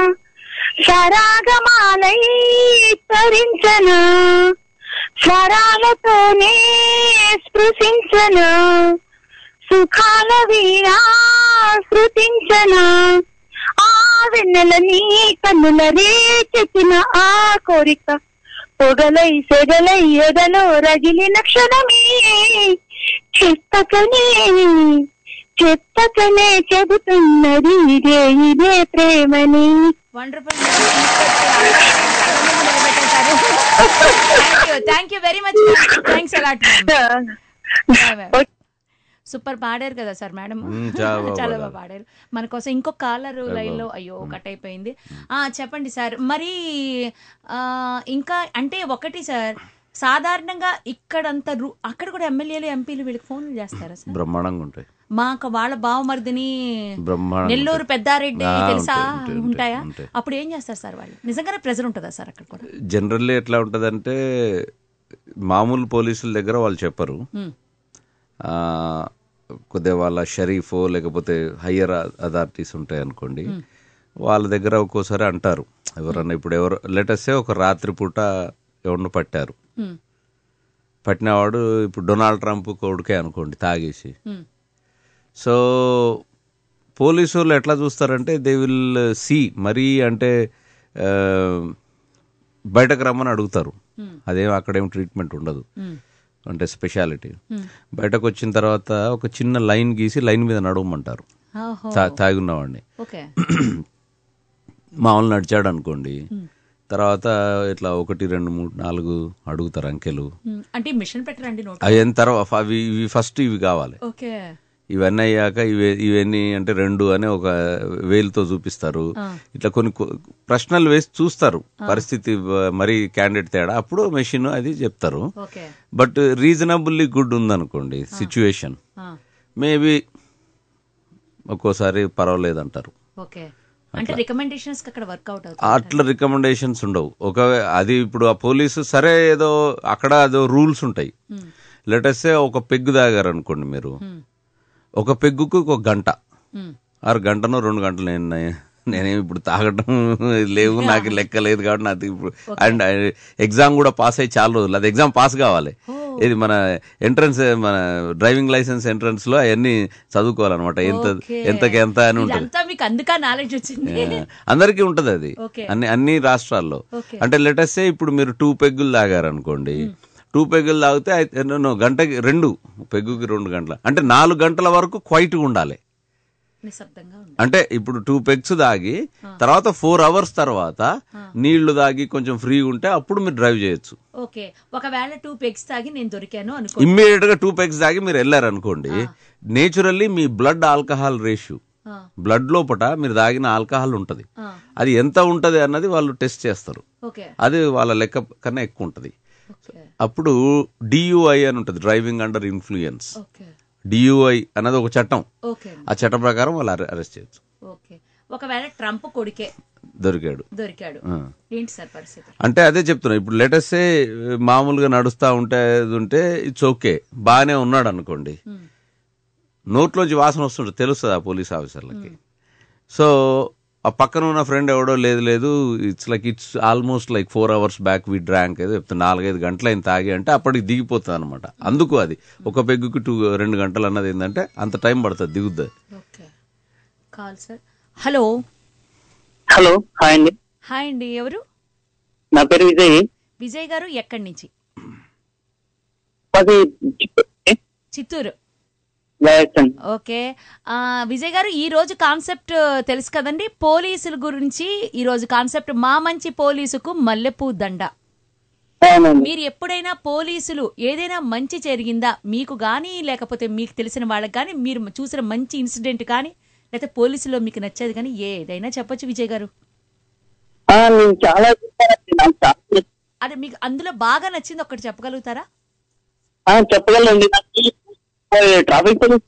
సరాగమాలై తరించనా స్వరాలతోనే స్పృశించనా సుఖాల వీణా శృతించనా ఆ వెన్నెల నీ కన్నుల రేచెత్తిన ఆ కోరిక పొగలై సెగలై ఎదలో రగిలిన క్షణమే చెప్పకనే చెప్పకనే చెబుతున్నది ఇదే ఇదే ప్రేమని wonderful thank you very much thanks a lot super పాడారు కదా సార్ మేడం మ్మ్, చాలా బాగా చాలా పాడారు. బాగా పాడారు మన కోసం ఇంకో కాలర్ లైన్ లో అయ్యో కట్ అయిపోయింది ఆ చెప్పండి సార్ మరి ఆ, ఇంకా అంటే ఒకటి సార్ సాధారణంగా ఇక్కడంత రు- అక్కడ కూడా ఎమ్మెల్యేలు ఎంపీలు వీళ్ళకి ఫోన్లు చేస్తారా సార్ బ్రహ్మాండంగా ఉంటాయి మాకు వాళ్ళ బావమరిదిని బ్రహ్మాండంగా నెల్లూరు ఉంటాయి. పెద్దారెడ్డి ఆ, తెలుసా ఉంటాయి, ఉంటాయి, ఉంటాయా ఉంటాయి. అప్పుడు ఏం చేస్తారు సార్ వాళ్ళు నిజంగానే ప్రెజర్ ఉంటుందా సార్ అక్కడ కూడా జనరల్లీ ఎట్లా ఉంటుందంటే మామూలు పోలీసుల దగ్గర వాళ్ళు చెప్పరు Hmm. ఆ, కొద్దిగా వాళ్ళ షరీఫో లేకపోతే హయ్యర్ అథారిటీస్ ఉంటాయి అనుకోండి వాళ్ళ దగ్గర ఒక్కోసారి అంటారు ఎవరన్నా ఇప్పుడు ఎవరు లెటర్సే ఒక రాత్రి పూట ఎవరిని పట్టారు Hmm. పట్టినవాడు ఇప్పుడు డొనాల్డ్ ట్రంప్ కొడుకే అనుకోండి తాగేసి Hmm. సో పోలీసు వాళ్ళు ఎట్లా చూస్తారంటే దే విల్ సి మరీ అంటే ఆ, బయటకు రమ్మని అడుగుతారు అదేం అక్కడేం ట్రీట్మెంట్ ఉండదు అంటే స్పెషాలిటీ బయటకు వచ్చిన తర్వాత ఒక చిన్న లైన్ గీసి లైన్ మీద నడవమంటారు ఓహో తా- తాగున్నవాడిని ఓకే మామూలు నడిచాడు అనుకోండి తర్వాత ఇట్లా ఒకటి రెండు మూడు నాలుగు అడుగుతారు అంకెలు Hmm. అంటే మిషన్ పెట్టరండి నోట్ అవి అయిన తర్వాత అవి ఇవి ఫస్ట్ ఇవి కావాలి ఓకే ఇవన్నీ అయ్యాక ఇవి ఇవన్నీ అంటే రెండు అని ఒక వేలుతో చూపిస్తారు ఇట్లా కొన్ని కొ- ప్రశ్నలు వేసి చూస్తారు పరిస్థితి వ- మరీ క్యాండిడేట్ తేడా అప్పుడు మెషిన్ అది చెప్తారు ఓకే బట్ రీజనబుల్లీ గుడ్ ఉందనుకోండి సిచ్యువేషన్ మేబీ ఒక్కోసారి పర్వాలేదు అంటారు ఓకే అంటే రికమెండేషన్స్ అక్కడ వర్కౌట్ అవుతుంది అట్లా రికమెండేషన్స్ ఉండవు ఒక అది ఇప్పుడు ఆ పోలీసు సరే ఏదో అక్కడ అదో రూల్స్ ఉంటాయి లెటర్సే ఒక పెగ్గు తాగారు అనుకోండి మీరు ఒక పెగ్గుకు ఒక గంట ఆరు గంటనో రెండు గంటలు నేను నేనేం ఇప్పుడు తాగడం లేవు నాకు లెక్క లేదు కాబట్టి నాకు ఇప్పుడు అండ్ ఎగ్జామ్ కూడా పాస్ అయ్యి చాలా రోజులు అది ఎగ్జామ్ పాస్ కావాలి ఇది మన ఎంట్రన్స్ మన డ్రైవింగ్ లైసెన్స్ ఎంట్రన్స్ లో అవన్నీ చదువుకోవాలన్నమాట ఎంత Okay. ఎంతకి ఎంత అని ఉంటుంది ఇదంతా మీకు అందుకా నాలెడ్జ్ వచ్చింది అందరికీ ఉంటది అది Okay. అన్ని అన్ని రాష్ట్రాల్లో Okay. అంటే లెటర్సే ఇప్పుడు మీరు టూ పెగ్గులు తాగారు అనుకోండి టూ పెగ్గులు తాగితే అయితే no, no, గంటకి రెండు పెగ్గుకి రెండు గంటల అంటే నాలుగు గంటల వరకు క్వైట్గా ఉండాలి నిశ్శబ్దంగా ఉంది అంటే ఇప్పుడు టూ పెగ్స్ తాగి తర్వాత ఫోర్ అవర్స్ తర్వాత నీళ్లు తాగి కొంచెం ఫ్రీగా ఉంటే అప్పుడు మీరు డ్రైవ్ చేయొచ్చు ఓకే ఒకవేళ టూ పెగ్స్ తాగి నేను దొరికాను అనుకో ఇమ్మీడియట్ గా టూ పెగ్స్ తాగి మీరు వెళ్ళారు అనుకోండి నేచురల్లీ మీ బ్లడ్ ఆల్కహాల్ రేషియో ఆ, బ్లడ్ లోపట మీరు తాగిన ఆల్కహాల్ ఉంటది ఆ, అది ఎంత ఉంటది అన్నది వాళ్ళు టెస్ట్ చేస్తారు ఓకే అది వాళ్ళ లెక్క కన్నా ఎక్కువ ఉంటది ఓకే అప్పుడు డియుఐ అని ఉంటుంది driving under influence okay DUI అన్నది ఒక చట్టం ఓకే ఆ చట్టం ప్రకారం వాళ్ళు అరె- అరెస్ట్ చేయొచ్చు ఓకే ఒకవేళ ట్రంప్ కొడుకే దొరికాడు దొరికాడు ఆ. ఏంటి సార్ పరిస్థితి అంటే అదే చెప్తున్నా ఇప్పుడు లేటెస్టే మామూలుగా నడుస్తా ఉంటే ఇది ఉంటే ఇట్స్ ఓకే బాగానే ఉన్నాడు అనుకోండి నోట్లోంచి వాసన వస్తుంటే తెలుస్తుంది ఆ పోలీస్ ఆఫీసర్లకి సో ఆ పక్కన ఉన్న ఫ్రెండ్ ఎవడో లేదు లేదు it's like it's almost like four hours back we drank ఏదో చెప్తున్నా నాలుగైదు గంటలు అయిన తాగి అంటే అప్పటికి దిగిపోతుంది అనమాట అందుకు అది ఒక పెగ్గుకి టూ రెండు గంటలు అన్నది ఏంటంటే అంత టైం పడుతుంది దిగుద్ది okay call sir hello hello hi అండి హాయ్ అండి ఎవరు నా పేరు విజయ్ విజయ్ గారు ఎక్కడి నుంచి అది చిత్తూరు రాజస్థాన్ ఓకే ఆ, విజయ్ గారు ఈ రోజు కాన్సెప్ట్ తెలుసు కదండి పోలీసుల గురించి ఈ రోజు కాన్సెప్ట్ మా మంచి పోలీసుకు మల్లెపూ దండ అవునండి మీరు ఎప్పుడైనా పోలీసులు ఏదైనా మంచి జరిగిందా మీకు గానీ లేకపోతే మీకు తెలిసిన వాళ్ళకి కానీ మీరు చూసిన మంచి ఇన్సిడెంట్ కానీ లేకపోతే పోలీసులో మీకు నచ్చేది కానీ ఏదైనా చెప్పొచ్చు విజయ్ గారు ఆ, నేను చాలా చూసానండి నాకు చాలా నచ్చింది. అదే మీకు అందులో బాగా నచ్చింది ఒకటి చెప్పగలుగుతారా ఆ, చెప్పగలండి నాకు traffic police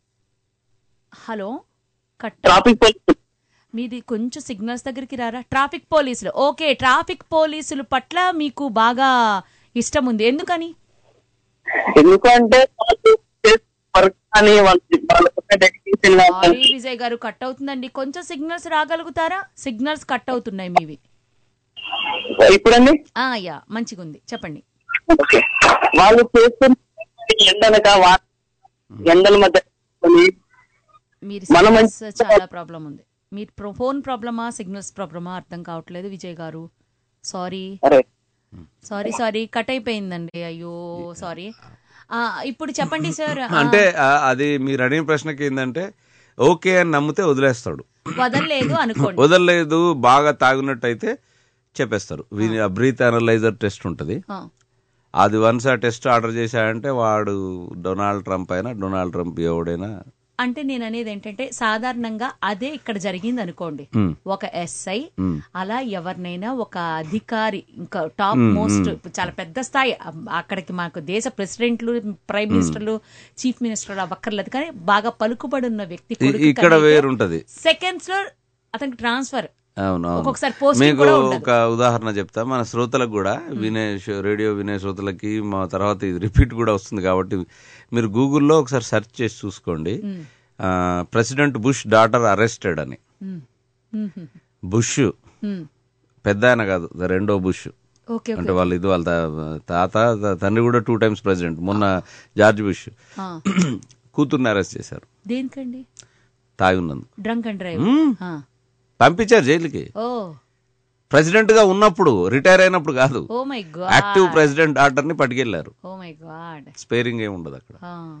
hello cut traffic police మీది కొంచెం సిగ్నల్స్ దగ్గరికి రారా ట్రాఫిక్ పోలీసులు ఓకే ట్రాఫిక్ పోలీసుల పట్ల మీకు బాగా ఇష్టం ఉంది ఎందుకని ఎందుకంటే వాళ్ళు చేసే వర్క్ కానీ వాళ్ళు వాళ్ళకు డెడికేషన్ సారీ విజయ్ గారు కట్ అవుతుందండి కొంచెం సిగ్నల్స్ రాగలుగుతారా సిగ్నల్స్ కట్ అవుతున్నాయి మీవి ఇప్పుడండి ఆ యా మంచిగా ఉంది చెప్పండి ఓకే వాళ్ళు చేస్తున్న ఎండనక వా- ఎండల మధ్య కొన్ని మీరు మనం సిగ్నల్స్ చాలా ప్రాబ్లం ఉంది మీరు ప్రో- ఫోన్ ప్రాబ్లమా సిగ్నల్స్ ప్రాబ్లమా అర్థం కావట్లేదు విజయ్ గారు సారీ అరే సారీ సారీ కట్ అయిపోయిందండి అయ్యో సారీ ఆ, ఇప్పుడు చెప్పండి సార్ ఆ, అంటే ఆ, అది మీరు అడిగిన ప్రశ్నకి ఏంటంటే ఓకే అని నమ్మితే వదిలేస్తాడు వదలలేదు అనుకోండి వదలలేదు బాగా తాగినట్టయితే చెప్పేస్తారు బ్రీత్ అనలైజర్ టెస్ట్ ఉంటుంది ఆ, అది వన్స్ ఆ టెస్ట్ ఆర్డర్ చేశాడంటే వాడు డొనాల్డ్ ట్రంప్ అయినా డొనాల్డ్ ట్రంప్ ఎవడైనా అంటే నేను అనేది ఏంటంటే సాధారణంగా అదే ఇక్కడ జరిగింది అనుకోండి మ్. ఒక ఎస్ఐ మ్. అలా ఎవరినైనా ఒక అధికారి ఇంకా టాప్ మోస్ట్ చాలా పెద్ద స్థాయి అ- అక్కడికి మాకు దేశ ప్రెసిడెంట్లు ప్రైమ్ మినిస్టర్లు చీఫ్ మినిస్టర్ అవ్వక్కర్లేదు కానీ బాగా పలుకుబడి ఉన్న వ్యక్తి ఇ- ఇక్కడ వేరుంటది సెకండ్స్ లో అతనికి ట్రాన్స్ఫర్ అవును అవును ఒక్కొక్కసారి posting మీకు కూడా ఉండదు. ఒక ఉదాహరణ చెప్తా మన శ్రోతలకు కూడా వినే షో- రేడియో వినే శ్రోతలకి మా తర్వాత ఇది రిపీట్ కూడా వస్తుంది కాబట్టి మీరు గూగుల్లో ఒకసారి సెర్చ్ చేసి చూసుకోండి ఆ, ప్రెసిడెంట్ బుష్ డాటర్ అరెస్టెడ్ అని బుష్ పెద్ద ఆయన కాదు ద రెండో బుష్ ఓకే అంటే వాళ్ళు ఇది వాళ్ళ తా- తాత త- తండ్రి కూడా టూ టైమ్స్ ప్రెసిడెంట్ మొన్న జార్జ్ బుష్ కూతుర్ని అరెస్ట్ చేశారు దేనికండి తాగి ఉన్నందుకు డ్రంక్ అండ్ డ్రైవ్ పంపించారు జైలుకి ఓ ప్రెసిడెంట్ గా ఉన్నప్పుడు రిటైర్ అయినప్పుడు కాదు oh my active god president daughter ని పట్టుకెళ్లారు ఓ మై గాడ్ స్పేరింగ్ ఏమి ఉండదు అక్కడ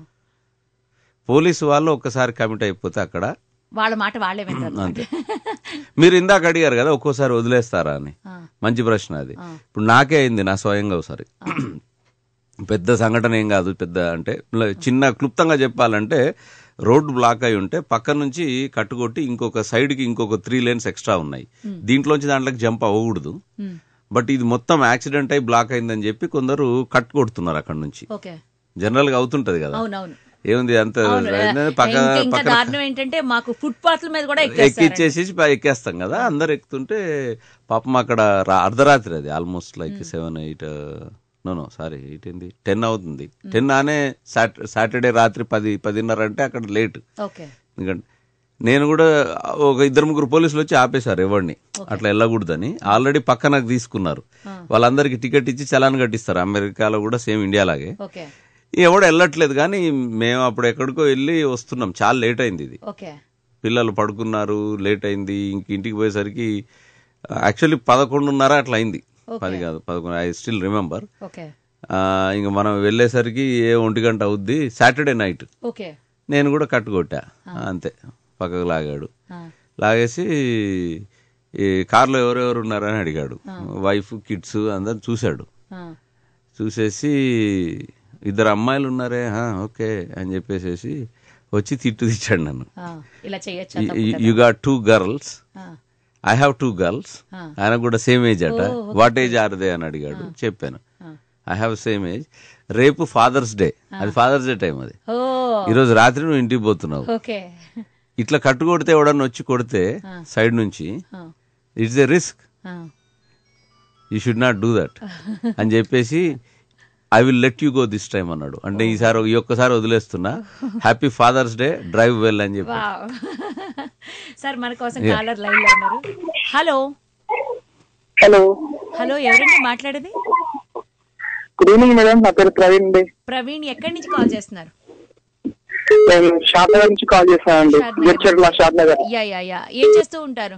పోలీసు వాళ్ళు ఒక్కసారి కమిట్ అయిపోతే అక్కడ వాళ్ళ మాట వాళ్ళే వింటారు అంతే మీరు ఇందాక అడిగారు కదా ఒక్కోసారి వదిలేస్తారా అని ఆ. మంచి ప్రశ్న అది ఇప్పుడు నాకే అయింది నా స్వయంగా ఒకసారి పెద్ద సంఘటన ఏం కాదు పెద్ద అంటే ల- చిన్న క్లుప్తంగా చెప్పాలంటే రోడ్డు బ్లాక్ అయి ఉంటే పక్క నుంచి కట్టుకొట్టి ఇంకొక సైడ్ కి ఇంకొక త్రీ లేన్స్ ఎక్స్ట్రా ఉన్నాయి దీంట్లోంచి దాంట్లోకి జంప్ అవ్వకూడదు బట్ ఇది మొత్తం యాక్సిడెంట్ అయి బ్లాక్ అయిందని చెప్పి కొందరు కట్ కొడుతున్నారు అక్కడ నుంచి ఓకే జనరల్ గా అవుతుంటది కదా అవునవును ఏముంది అంత అవును పక్క ఇంకా- ఇంకా పక్కన దారుణం ఏంటంటే మాకు ఫుట్పాత్ల మీద కూడా ఎక్కేస్తారు ఎక్కిచ్చేసి పై ఎక్కేస్తాం కదా అందరు ఎక్కుతుంటే పాపం అక్కడ రా- అర్ధరాత్రి అది almost like seven eight no no sorry eight ఏంది టెన్ అవుతుంది టెన్ ఆనే సాటర్డే రాత్రి పది పదిన్నర అంటే అక్కడ లేట్ ఓకే ఎందుకంటే నేను కూడా ఒక ఇద్దరు ముగ్గురు పోలీసులు వచ్చి ఆపేశారు ఎవరిని అట్లా వెళ్ళకూడదని ఆల్రెడీ పక్కనకు తీసుకున్నారు వాళ్ళందరికీ టికెట్ ఇచ్చి చలాన్ కట్టిస్తారు అమెరికాలో కూడా సేమ్ ఇండియా లాగే ఓకే ఎవడు వెళ్ళట్లేదు కానీ మేము అప్పుడు ఎక్కడికో వెళ్ళి వస్తున్నాం చాలా లేట్ అయింది ఇది ఓకే పిల్లలు పడుకున్నారు లేట్ అయింది ఇంక ఇంటికి పోయేసరికి యాక్చువల్లీ పదకొండున్నర అట్లా అయింది పది కాదు పదకొండు ఐ స్టిల్ రిమెంబర్ ఓకే ఇంక మనం వెళ్ళేసరికి ఏ ఒంటి గంట అవుద్ది సాటర్డే నైట్ ఓకే నేను కూడా కట్టుకొట్టా అంతే పక్కకు లాగాడు ఆ. లాగేసి ఈ కార్లో ఎవరెవరు ఉన్నారని అడిగాడు వైఫ్ కిడ్స్ అందరు చూశాడు ఆ, చూసేసి ఇద్దరు అమ్మాయిలు ఉన్నారే "ఆ, ఓకే అని చెప్పేసేసి వచ్చి తిట్టు తెచ్చాడు నన్ను ఆ, ఇలా చేయొచ్చా యు గాట్ టూ గర్ల్స్ ఆ, ఐ హ్యావ్ టూ గర్ల్స్ ఆయన కూడా సేమ్ ఏజ్ అట వాట్ ఏజ్ ఆర్ దే అని అడిగాడు చెప్పాను ఐ హ్యావ్ సేమ్ ఏజ్ రేపు ఫాదర్స్ డే అది ఫాదర్స్ డే టైం అది ఓ ఈరోజు రాత్రి నువ్వు ఇంటికి పోతున్నావు ఓకే ఇట్లా కట్టు కొడితే ఎవడన్నా వచ్చి కొడితే సైడ్ నుంచి it's a risk you should not do that అని చెప్పేసి I will let you go this time అన్నాడు అంటే ఈసారి ఈ ఒక్కసారి వదిలేస్తున్నా happy Father's Day drive well అని చెప్పి వావ్ సార్ మన కోసం కాలర్ లైన్ లో ఉన్నారు హలో హలో హలో ఎవరండి మాట్లాడేది గుడ్ ఈవినింగ్ మేడం నా పేరు ప్రవీణ్ అండి ప్రవీణ్ ఎక్కడి నుంచి కాల్ చేస్తున్నారు నేను షాద్ నగర్ నుంచి కాల్ చేశానండి Shadnagar. Jadcherla Shadnagar yeah yeah yeah ఏం చేస్తూ ఉంటారు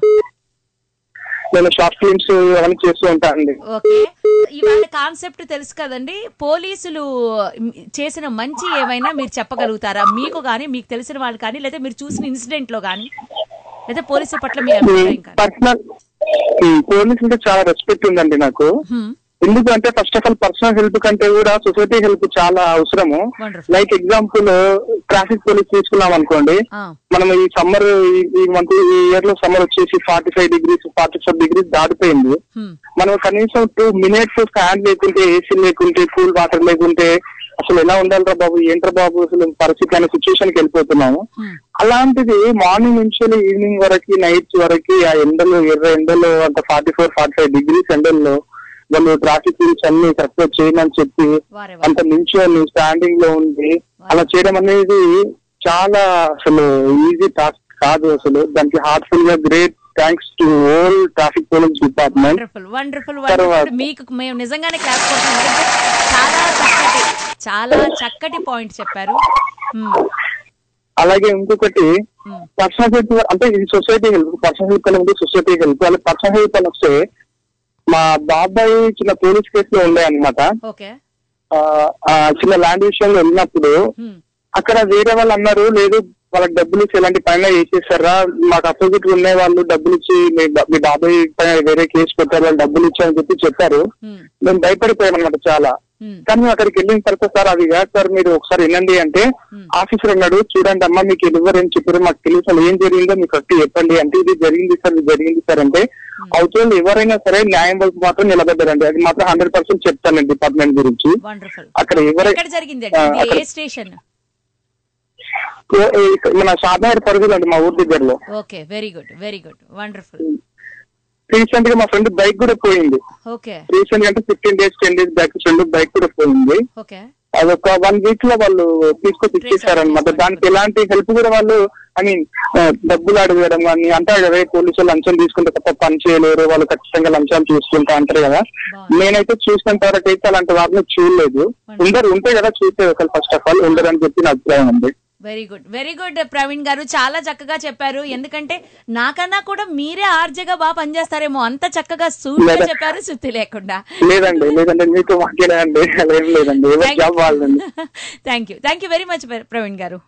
నేను షార్ట్ ఫిల్మ్స్ అవన్నీ చేస్తూ ఉంటానండి ఓకే ఇవాళ కాన్సెప్ట్ తెలుసు కదండి పోలీసులు చేసిన మంచి ఏమైనా మీరు చెప్పగలుగుతారా మీకు కానీ మీకు తెలిసిన వాళ్ళు కానీ లేదా మీరు చూసిన ఇన్సిడెంట్ లో కానీ లేదా పోలీసుల పట్ల మీ అభిప్రాయం కానీ పర్సనల్ పోలీస్ అంటే చాలా రెస్పెక్ట్ ఉందండి నాకు హ్మ్. ఎందుకంటే first of all personal help కంటే కూడా సొసైటీ హెల్ప్ చాలా అవసరము Wonderful. Like example traffic police తీసుకున్నాం అనుకోండి ఆ, మనం ఈ సమ్మర్ ఈ మంత్ ఈ ఇయర్ లో సమ్మర్ వచ్చేసి forty five degrees forty four degrees దాటిపోయింది హ్మ్. మనం కనీసం టూ మినిట్స్ ఫ్యాన్ లేకుంటే ఏసీ లేకుంటే కూల్ వాటర్ లేకుంటే అసలు ఎలా ఉండాలిరా బాబు ఏంట్రా బాబు అసలు పరిస్థితి అనే సిచ్యువేషన్ కి వెళ్ళిపోతున్నాము హ్మ్. అలాంటిది మార్నింగ్ నుంచి ఈవినింగ్ వరకు నైట్ వరకు ఆ ఎండలు ఎర్ర ఎండలు అంత forty four forty five degrees ఎండల్లో వాళ్ళు ట్రాఫిక్ రూల్స్ అన్ని కరెక్ట్ చేయమని చెప్పి వారే వారే. అంత నించొని స్టాండింగ్ లో ఉండి అలా చేయడం అనేది చాలా అసలు ఈజీ టాస్క్ కాదు అసలు దానికి హార్ట్ఫుల్ గా great thanks to all traffic police department wonderful wonderful తర్వాత- వండర్ఫుల్ మీకు మేము నిజంగానే క్లాస్ కొడుతున్నాం ఎందుకంటే చాలా చక్కటి చాలా చక్కటి పాయింట్ చెప్పారు హ్మ్. అలాగే ఇంకొకటి Hmm. పర్సనల్ హెల్ప్ అంటే ఇది సొసైటీ హెల్ప్ పర్సనల్ హెల్ప్ అనేది సొసైటీ హెల్ప్ వాళ్ళ పర్సనల్ హెల్ప్ అని వస్తే మా బాబాయ్ చిన్న పోలీస్ కేసులో ఉండే అనమాట ఓకే చిన్న ల్యాండ్ విషయంలో వెళ్ళినప్పుడు హ్మ్. అక్కడ వేరే వాళ్ళు అన్నారు లేదు వాళ్ళకి డబ్బులు ఇచ్చి ఎలాంటి పైన వేసేసారా మాకు అపోజిట్ ఉన్న వాళ్ళు డబ్బులు ఇచ్చి మీ బా- మీ బాబాయ్ పైన వేరే కేసు పెట్టారు వాళ్ళు డబ్బులు ఇచ్చారని చెప్పి చెప్పారు హ్మ్. మేము భయపడిపోయాం అనమాట చాలా హ్మ్. కానీ మేము అక్కడికి వెళ్ళిన తర్వాత సార్ అది కాదు సార్ మీరు ఒకసారి వినండి అంటే ఆఫీసర్ అన్నాడు చూడండి అమ్మా మీకు ఎవరు ఏం చెప్పారు మాకు తెలియదు అసలు ఏం జరిగిందో మీకు కరెక్ట్ చెప్పండి అంటే ఇది జరిగింది సార్ ఇది జరిగింది సార్ అంటే అవుతుంది ఎవరైనా సరే న్యాయం వైపు మాత్రం నిలబడ్డారండి అది మాత్రం హండ్రెడ్ పర్సెంట్ చెప్తాను డిపార్ట్మెంట్ గురించి వండర్ఫుల్ అక్కడ ఎవరై ఎక్కడ జరిగింది ఆ, ఇది ఏ అక్కడ- స్టేషన్ ఓ- ఈ- మన షాద్నగర్ పరిధిలో అండి మా ఊరి దగ్గరలో okay very good very good wonderful recent గా మా ఫ్రెండ్ బైక్ కూడా పోయింది ఓకే రీసెంట్ గా అంటే fifteen days ten days back friend bike కూడా పోయింది ఓకే అదొక వన్ వీక్ లో వాళ్ళు తీసుకొచ్చి ఇచ్చేసారనమాట దానికి ఎలాంటి హెల్ప్ కూడా వాళ్ళు ఐ మీన్ డబ్బులు అడగడం కానీ అంటారు కదా పోలీసులు లంచం తీసుకుంటే తప్ప పని చేయలేరు వాళ్ళు ఖచ్చితంగా లంచాలు చూసుకుంటా అంటారు కదా నేనైతే చూసినంత వరకు అయితే అలాంటి వాటిని చూడలేదు ఉండరు ఉంటే కదా చూసే ఒకరు ఫస్ట్ ఆఫ్ ఆల్ ఉండరు అని చెప్పి నా అభిప్రాయం ఉంది very good very good Praveen garu చాలా చక్కగా చెప్పారు ఎందుకంటే నాకన్నా కూడా మీరే ఆర్జేగా బాగా పనిచేస్తారేమో అంత చక్కగా సూటిగా లేదా. చెప్పారు సుత్తి లేకుండా లేదండి లేదండి మీతో మాట్లాడండి అలా ఏం లేదండి ఎవరి జాబ్ వాళ్ళండి thank you thank you very much Praveen garu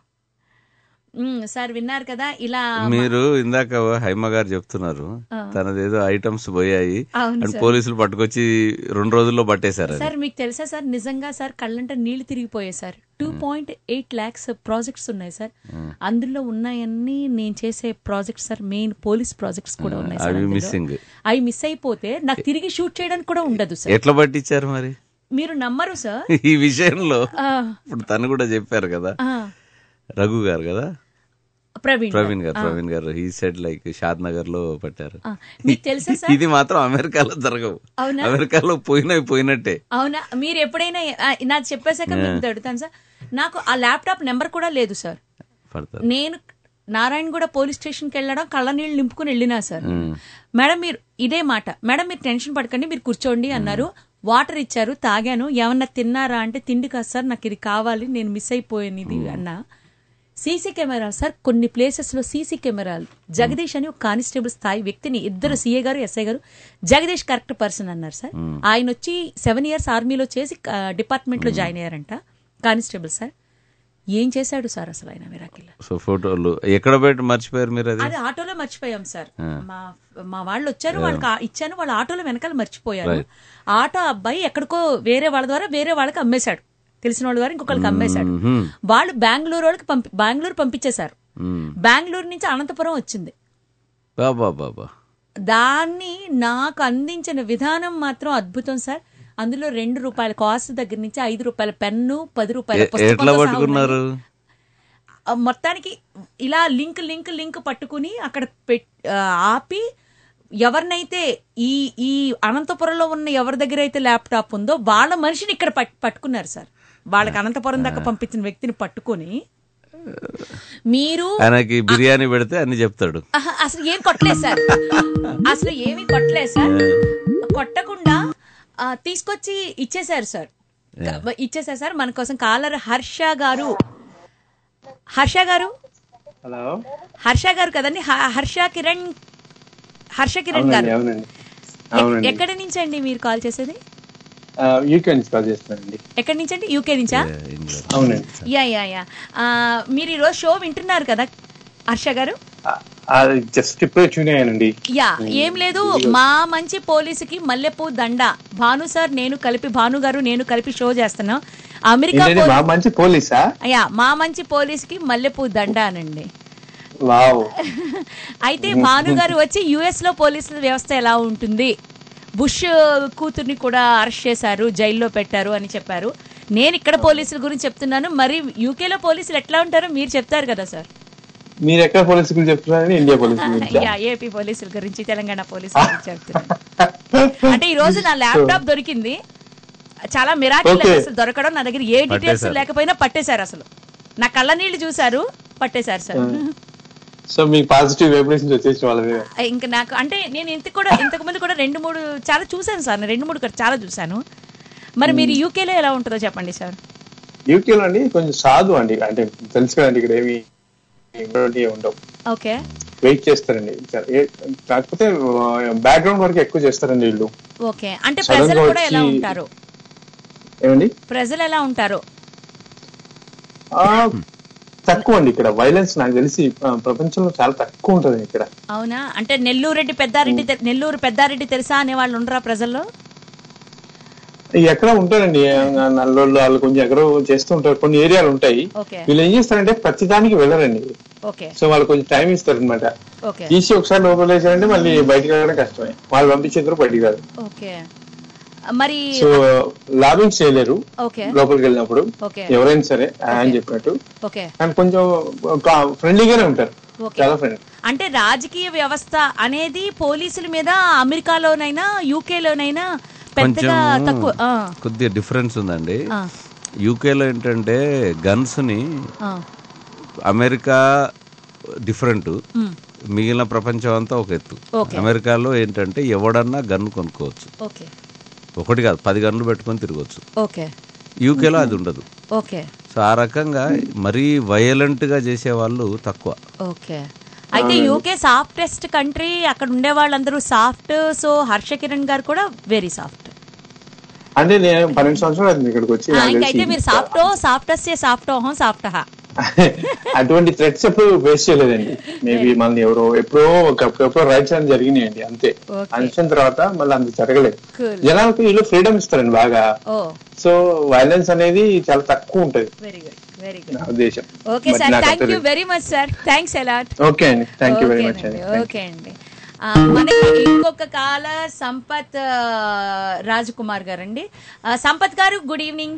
మ్మ్, సార్ విన్నారు కదా ఇలా మీరు ఇందాక హైమ గారు చెప్తున్నారు తనదేదో ఐటమ్స్ పోయాయి అవును అండ్ సార్. పోలీసులు పట్టుకొచ్చి రెండు రోజుల్లో పట్టేశారు అది సార్ మీకు తెలుసా సార్ నిజంగా సార్ కళ్ళంట నీళ్లు తిరిగిపోయాయి sir two point eight lakhs projects ఉన్నాయి సార్ అందులో ఉన్నాయన్నీ నేను చేసే projects sir main police projects కూడా ఉన్నాయి సార్ అవి అందులో. మిస్సింగ్ అవి మిస్ అయిపోతే నాకు తిరిగి షూట్ చేయడానికి కూడా ఉండదు సార్ ఎట్లా పట్టించారు మరి మీరు నమ్మరు సార్ ఈ విషయంలో ఆ, ఇప్పుడు తను కూడా చెప్పారు కదా ఆ, రఘు గారు కదా ప్రవీణ్ ప్రవీణ్ గారు ఆ, ప్రవీణ్ గారు ఈ సెడ్ లైక్ షాద్ నగర్ లో పట్టారు ఆ. మీకు తెలుసా సార్ ఇది మాత్రం అమెరికాలో జరగవు అవునా? అమెరికాలో పోయినవి పోయినట్టే అవునా మీరు ఎప్పుడైనా ఆ, నాకు చెప్పేశాక మీకు అడుగుతాను సార్ నాకు ఆ ల్యాప్టాప్ నెంబర్ కూడా లేదు సార్ పడతారు నేను నారాయణగూడ పోలీస్ స్టేషన్కి వెళ్ళడం కళ్ళ నీళ్ళు నింపుకుని వెళ్ళినా సార్ మేడం మీరు ఇదే మాట మేడం మీరు టెన్షన్ పడకండి మీరు కూర్చోండి అన్నారు వాటర్ ఇచ్చారు తాగాను ఏమన్నా తిన్నారా అంటే తిండి కాదు సార్ నాకు ఇది కావాలి నేను మిస్ అయిపోయాను ఇది అన్నా సీసీ కెమెరా సార్ కొన్ని ప్లేసెస్ లో సీసీ కెమెరాలు జగదీష్ అని ఒక కానిస్టేబుల్ స్థాయి వ్యక్తిని ఇద్దరు CA garu SI garu Jagadish correct person అన్నారు సార్ ఆయన వచ్చి సెవెన్ ఇయర్స్ ఆర్మీలో చేసి డిపార్ట్మెంట్ లో జాయిన్ అయ్యారంట కానిస్టేబుల్ సార్ ఏం చేశాడు సార్ అసలు ఆయన మిరాకిల్ సో ఫోటోలు ఎక్కడ పెట్టి మర్చిపోయారు మీరు అది అది ఆటోలో మర్చిపోయాం సార్ మా మా వాళ్ళు వచ్చారు వాళ్ళకి ఆ- ఇచ్చాను వాళ్ళ ఆటోలో వెనకాల మర్చిపోయారు Right. ఆటో అబ్బాయి ఎక్కడికో వేరే వాళ్ళ ద్వారా వేరే వాళ్ళకి అమ్మేశాడు తెలిసిన వాళ్ళ ద్వారా ఇంకొకరికి అమ్మేశాడు వాళ్ళు బెంగళూరు వాళ్ళకి పంపి బెంగళూరు పంపించేశారు బెంగళూరు నుంచి అనంతపురం వచ్చింది బాబా బాబా దాన్ని నాకు అందించిన విధానం మాత్రం అద్భుతం సార్ అందులో రెండు రూపాయల కాస్ట్ దగ్గర నుంచి ఐదు రూపాయల పెన్ను పది రూపాయల ఎ- పుస్తకంతో ఎట్లా సహా పట్టుకున్నారు ఉన్నాయి. ఆ, మొత్తానికి ఇలా లింక్ లింక్ లింక్ పట్టుకుని అక్కడ పెట్ ఆ, ఆపి ఎవరినైతే ఈ ఈ అనంతపురంలో ఉన్న ఎవరి దగ్గర అయితే ల్యాప్టాప్ ఉందో వాళ్ళ మనిషిని ఇక్కడ పట్- పట్టుకున్నారు సార్ వాళ్ళకి అనంతపురం దాకా పంపించిన వ్యక్తిని పట్టుకొని మీరు ఆయనకి బిర్యానీ పెడితే అన్ని చెప్తాడు ఆహా, అసలు ఏం కొట్టలేదు సార్ అసలు ఏమీ కొట్టలేదు సార్ కొట్టకుండా ఆ, తీసుకొచ్చి ఇచ్చేశారు సార్ క- ఇచ్చేశారు సార్ మన కోసం కాలర్ హర్ష గారు హర్ష గారు హలో హర్ష గారు కదండి హ- హర్ష కిరణ్ హర్ష కిరణ్ గారు అవునండి అవునండి ఎక్- అవునండి ఎక్కడి నుంచి అండి మీరు కాల్ చేసేది యూకే నుంచి కాల్ చేస్తున్నానండి ఎక్కడి నుంచి అండి యూకే నుంచా అవునండి యా యా యా ఆ, మీరు ఈరోజు షో వింటున్నారు కదా హర్ష గారు అది జస్ట్ ఇప్పుడే ట్యూన్ అయ్యానండి యా ఏం లేదు మా మంచి పోలీసుకి మల్లెపూ దండ భాను సార్ నేను కలిపి భాను గారు నేను కలిపి షో చేస్తున్నాం అమెరికా ఏంటండి పోలీ- మా మంచి పోలీసా యా మా మంచి పోలీసుకి మల్లెపూ దండ అనండి వావ్ అయితే భాను గారు వచ్చి యుఎస్ లో పోలీసుల వ్యవస్థ ఎలా ఉంటుంది బుష్ కూతుర్ని కూడా అరెస్ట్ చేశారు జైల్లో పెట్టారు అని చెప్పారు నేను ఇక్కడ పోలీసుల గురించి చెప్తున్నాను మరి యూకేలో పోలీసులు ఎట్లా ఉంటారో మీరు చెప్తారు కదా సార్ మీరు ఎక్కడ పోలీసు గురించి చెప్తున్నారని ఇండియా పోలీసు గురించి యా ఏపీ పోలీసుల గురించి తెలంగాణ పోలీసుల గురించి చెప్తున్నాను అంటే ఈ రోజు నా ల్యాప్టాప్ దొరికింది చాలా మిరాకిల్ Okay. అసలు దొరకడం నా దగ్గర ఏ డీటెయిల్స్ పట్టేశారు. లేకపోయినా పట్టేశారు అసలు నా కళ్ళ నీళ్లు చూశారు పట్టేశారు సార్ సో మీకు పాజిటివ్ వైబ్రేషన్స్ వచ్చేసిన వాళ్ళ మీద ఇంకా నాకు అంటే నేను ఇంత కూడా ఇంతకు ముందు కూడా రెండు మూడు చాలా చూశాను సార్ నేను రెండు మూడు కూడా చాలా చూశాను మరి మీరు యూకేలో ఎలా ఉంటుందో చెప్పండి సార్ యూకేలో అండి కొంచెం సాధు అండి అంటే తెలుసు కదండి ఇక్కడ ఏమి ఇటువంటి ఉండవు ఓకే వెయిట్ చేస్తారండి ఏ- కాకపోతే బ్యాక్గ్రౌండ్ వరకు ఎక్కువ చేస్తారండి వీళ్ళు ఓకే అంటే Sudden గా ప్రజలు కూడా ఎలా వచ్చి- ఉంటారు ఏమండి ప్రజలు ఎలా ఉంటారు ఆ, తక్కువ అండి ఇక్కడ వైలెన్స్ నాకు తెలిసి ఆ, ప్రపంచంలో చాలా తక్కువ ఉంటుంది ఇక్కడ అవునా అంటే నెల్లూరు రెడ్డి పెద్దారెడ్డి తె- నెల్లూరు పెద్దారెడ్డి తెలుసా అనే వాళ్ళు ఉండరా ప్రజల్లో ఈ ఎక్కడ ఉంటారండి ఆ, నల్లోళ్ళు వాళ్ళు కొంచెం ఎక్కడో చేస్తూ ఉంటారు కొన్ని ఏరియాలు ఉంటాయి ఓకే వీళ్ళు ఏం చేస్తారంటే ప్రతి దానికి వెళ్ళరండి ఓకే సో వాళ్ళు కొంచెం టైం ఇస్తారు అనమాట ఓకే తీసి ఒకసారి లోపల వేసారంటే మళ్ళీ బయటికి వెళ్ళడం కష్టమే వాళ్ళు పంపించేందుకు బయటికి రాదు ఓకే మరి సో లాబింగ్ చేయలేరు ఓకే లోపలికి వెళ్ళినప్పుడు ఓకే ఎవరైనా సరే ఆయన చెప్పినట్టు ఓకే కానీ కొంచెం ఫ్రెండ్లీగానే ఉంటారు ఓకే చాలా ఫ్రెండ్ అంటే రాజకీయ వ్యవస్థ అనేది పోలీసుల మీద అమెరికాలోనైనా యూకేలోనైనా కొంచెం పెద్దగా తక్కువ ఆ, కొద్దిగా డిఫరెన్స్ ఉందండి ఆ, యూకేలో ఏంటంటే గన్స్ ని ఆ, అమెరికా డిఫరెంట్ ఉమ్, మిగిలిన ప్రపంచం అంతా ఒక ఎత్తు ఓకే. అమెరికాలో ఏంటంటే ఎవడన్నా గన్ కొనుక్కోవచ్చు ఓకే ఒకటి కాదు పది గన్లు పెట్టుకొని తిరగవచ్చు ఓకే యూకేలో అది ఉండదు ఓకే సో ఆ రకంగా మరీ వైలెంట్ గా చేసే వాళ్ళు తక్కువ ఓకే అయితే యూకే సాఫ్టెస్ట్ కంట్రీ అక్కడ ఉండే వాళ్ళందరూ సాఫ్ట్ సో హర్ష కిరణ్ గారు కూడా వెరీ సాఫ్ట్ అంటే నేను పన్నెండు సంవత్సరాలు అవుతుంది ఇక్కడికి వచ్చి నాకు ఇంకైతే తెలిసి. మీరు సాఫ్టో సాఫ్టెస్ట్ సాఫ్ట్ ఓహం సాఫ్ట్ హా అటువంటి థ్రెట్స్ ఎప్పుడు ఫేస్ చేయలేదండి మేబీ మనల్ని ఎవరో ఎప్పుడో ఒకప్పుడు రైట్స్ అని జరిగినాయండి అంతే Okay. అంచిన తర్వాత మళ్ళీ అంత జరగలేదు Cool. జనాలకు వీళ్ళు ఫ్రీడమ్ ఇస్తారండి బాగా ఓ సో వైలెన్స్ అనేది చాలా తక్కువ ఉంటది వెరీ గుడ్ వెరీ గుడ్ నా ఉద్దేశం ఓకే But సార్ నాకు థ్యాంక్ యూ తెలియదు. Very much sir thanks a lot okay అండి థ్యాంక్ యూ వెరీ మచ్ అండి Thank you. ఓకే అండి ఆ, మనకి ఇంకొక కాల సంపత్ ఆ, రాజకుమార్ గారు అండి ఆ, Sampath garu good evening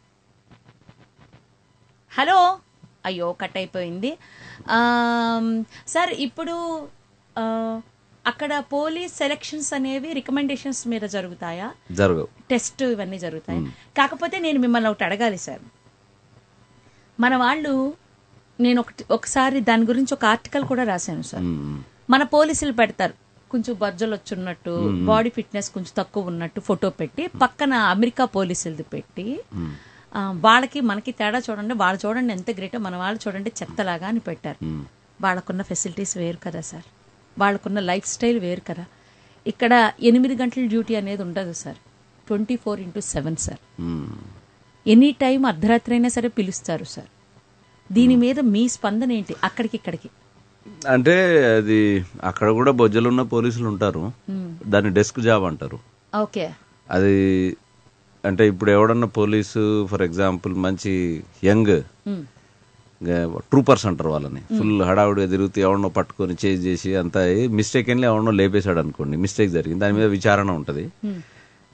hello అయ్యో కట్ అయిపోయింది ఆమ్, సార్ ఇప్పుడు ఆ, అక్కడ పోలీస్ సెలక్షన్స్ అనేవి రికమెండేషన్స్ మీద జరుగుతాయా జరగవు టెస్ట్ ఇవన్నీ జరుగుతాయి కాకపోతే నేను మిమ్మల్ని ఒకటి అడగాలి సార్ మన వాళ్ళు నేను ఒకటి ఒకసారి దాని గురించి ఒక ఆర్టికల్ కూడా రాశాను సార్ మ్మ్. మన పోలీసులు పెడతారు కొంచెం బజ్జలు వచ్చున్నట్టు బాడీ ఫిట్నెస్ కొంచెం తక్కువ ఉన్నట్టు ఫోటో పెట్టి పక్కన అమెరికా పోలీసులది పెట్టి ఆ, వాళ్ళకి మనకి తేడా చూడండి వాళ్ళు చూడండి ఎంత గ్రేటో మన వాళ్ళు చూడండి చెత్తలాగా అని పెట్టారు వాళ్ళకున్న ఫెసిలిటీస్ వేరు కదా సార్ వాళ్ళకున్న లైఫ్ స్టైల్ వేరు కదా ఇక్కడ ఎనిమిది గంటల డ్యూటీ అనేది ఉండదు sir twenty four into seven sir మ్మ్. ఎనీ టైం అర్ధరాత్రి అయినా సరే పిలుస్తారు సార్ దీని మీద మీ స్పందన ఏంటి అక్కడికి ఇక్కడికి అంటే అది అక్కడ కూడా బొజ్జలున్న పోలీసులు ఉంటారు దాన్ని డెస్క్ జాబ్ అంటారు ఓకే అది అంటే ఇప్పుడు ఎవడన్నా పోలీసు ఫర్ ఎగ్జాంపుల్ మంచి యంగ్ ట్రూపర్స్ అంటారు వాళ్ళని ఫుల్ హడావుడిగా తిరుగుతూ ఎవరినో పట్టుకొని చేజ్ చేసి అంతా మిస్టేక్ వెళ్ళి ఎవరినో లేపేశాడు అనుకోండి మిస్టేక్ జరిగింది దాని మీద విచారణ ఉంటుంది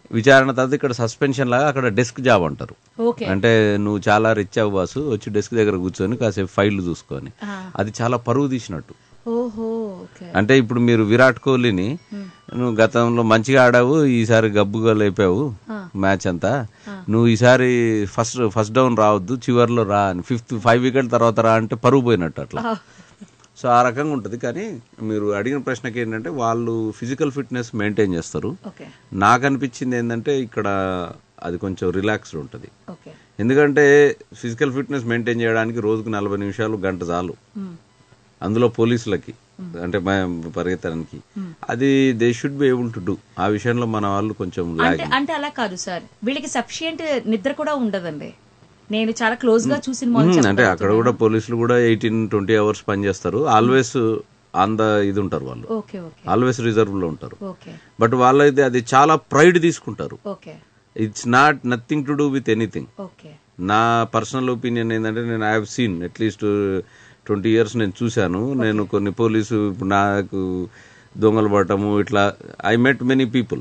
విచారణ తర్వాత ఇక్కడ సస్పెన్షన్ లాగా అక్కడ డెస్క్ జాబ్ అంటారు ఓకే అంటే నువ్వు చాలా రిచ్ అవ్వు బాసు వచ్చి డెస్క్ దగ్గర కూర్చొని కాసేపు ఫైల్ చూసుకొని అది చాలా పరువు తీసినట్టు ఓహో ఓకే అంటే ఇప్పుడు మీరు విరాట్ కోహ్లీని నువ్వు గతంలో మంచిగా ఆడావు ఈసారి గబ్బుగా లేపావు మ్యాచ్ అంతా నువ్వు ఈసారి ఫస్ట్ ఫస్ట్ డౌన్ రావద్దు చివర్లో రా అని ఫిఫ్త్ ఫైవ్ వికెట్ తర్వాత రా అంటే పరుగు పోయినట్టు అట్లా సో ఆ రకంగా ఉంటుంది కానీ మీరు అడిగిన ప్రశ్నకి ఏంటంటే వాళ్ళు ఫిజికల్ ఫిట్నెస్ మెయింటైన్ చేస్తారు ఓకే నాకు అనిపించింది ఏంటంటే ఇక్కడ అది కొంచెం రిలాక్స్డ్ ఉంటుంది ఓకే ఎందుకంటే ఫిజికల్ ఫిట్నెస్ మెయింటైన్ చేయడానికి రోజుకు నలభై నిమిషాలు గంట చాలు అందులో పోలీసులకి అంటే మ- పరిగెత్తడానికి అది they should be able to do ఆ విషయంలో మన వాళ్ళు కొంచెం అంటే లాగ్ అంటే అలా కాదు సార్ వీళ్ళకి సఫిషియంట్ నిద్ర కూడా ఉండదండి నేను చాలా క్లోజ్ గా చూసిన వాళ్ళు అంటే చెప్తారు. అక్కడ కూడా పోలీసులు కూడా ఎయిటీన్ ట్వంటీ అవర్స్ పనిచేస్తారు ఆల్వేస్ ఆన్ ద ఇది ఉంటారు వాళ్ళు ఓకే ఓకే ఆల్వేస్ రిజర్వ్ లో ఉంటారు ఓకే బట్ వాళ్ళైతే అది చాలా ప్రైడ్ తీసుకుంటారు okay it's not nothing to do with anything okay నా పర్సనల్ ఒపీనియన్ ఏంటంటే నేను I have seen at least twenty years నేను చూశాను నేను కొన్ని పోలీసు ఇప్పుడు నాకు దొంగలు పడటము ఇట్లా I met many people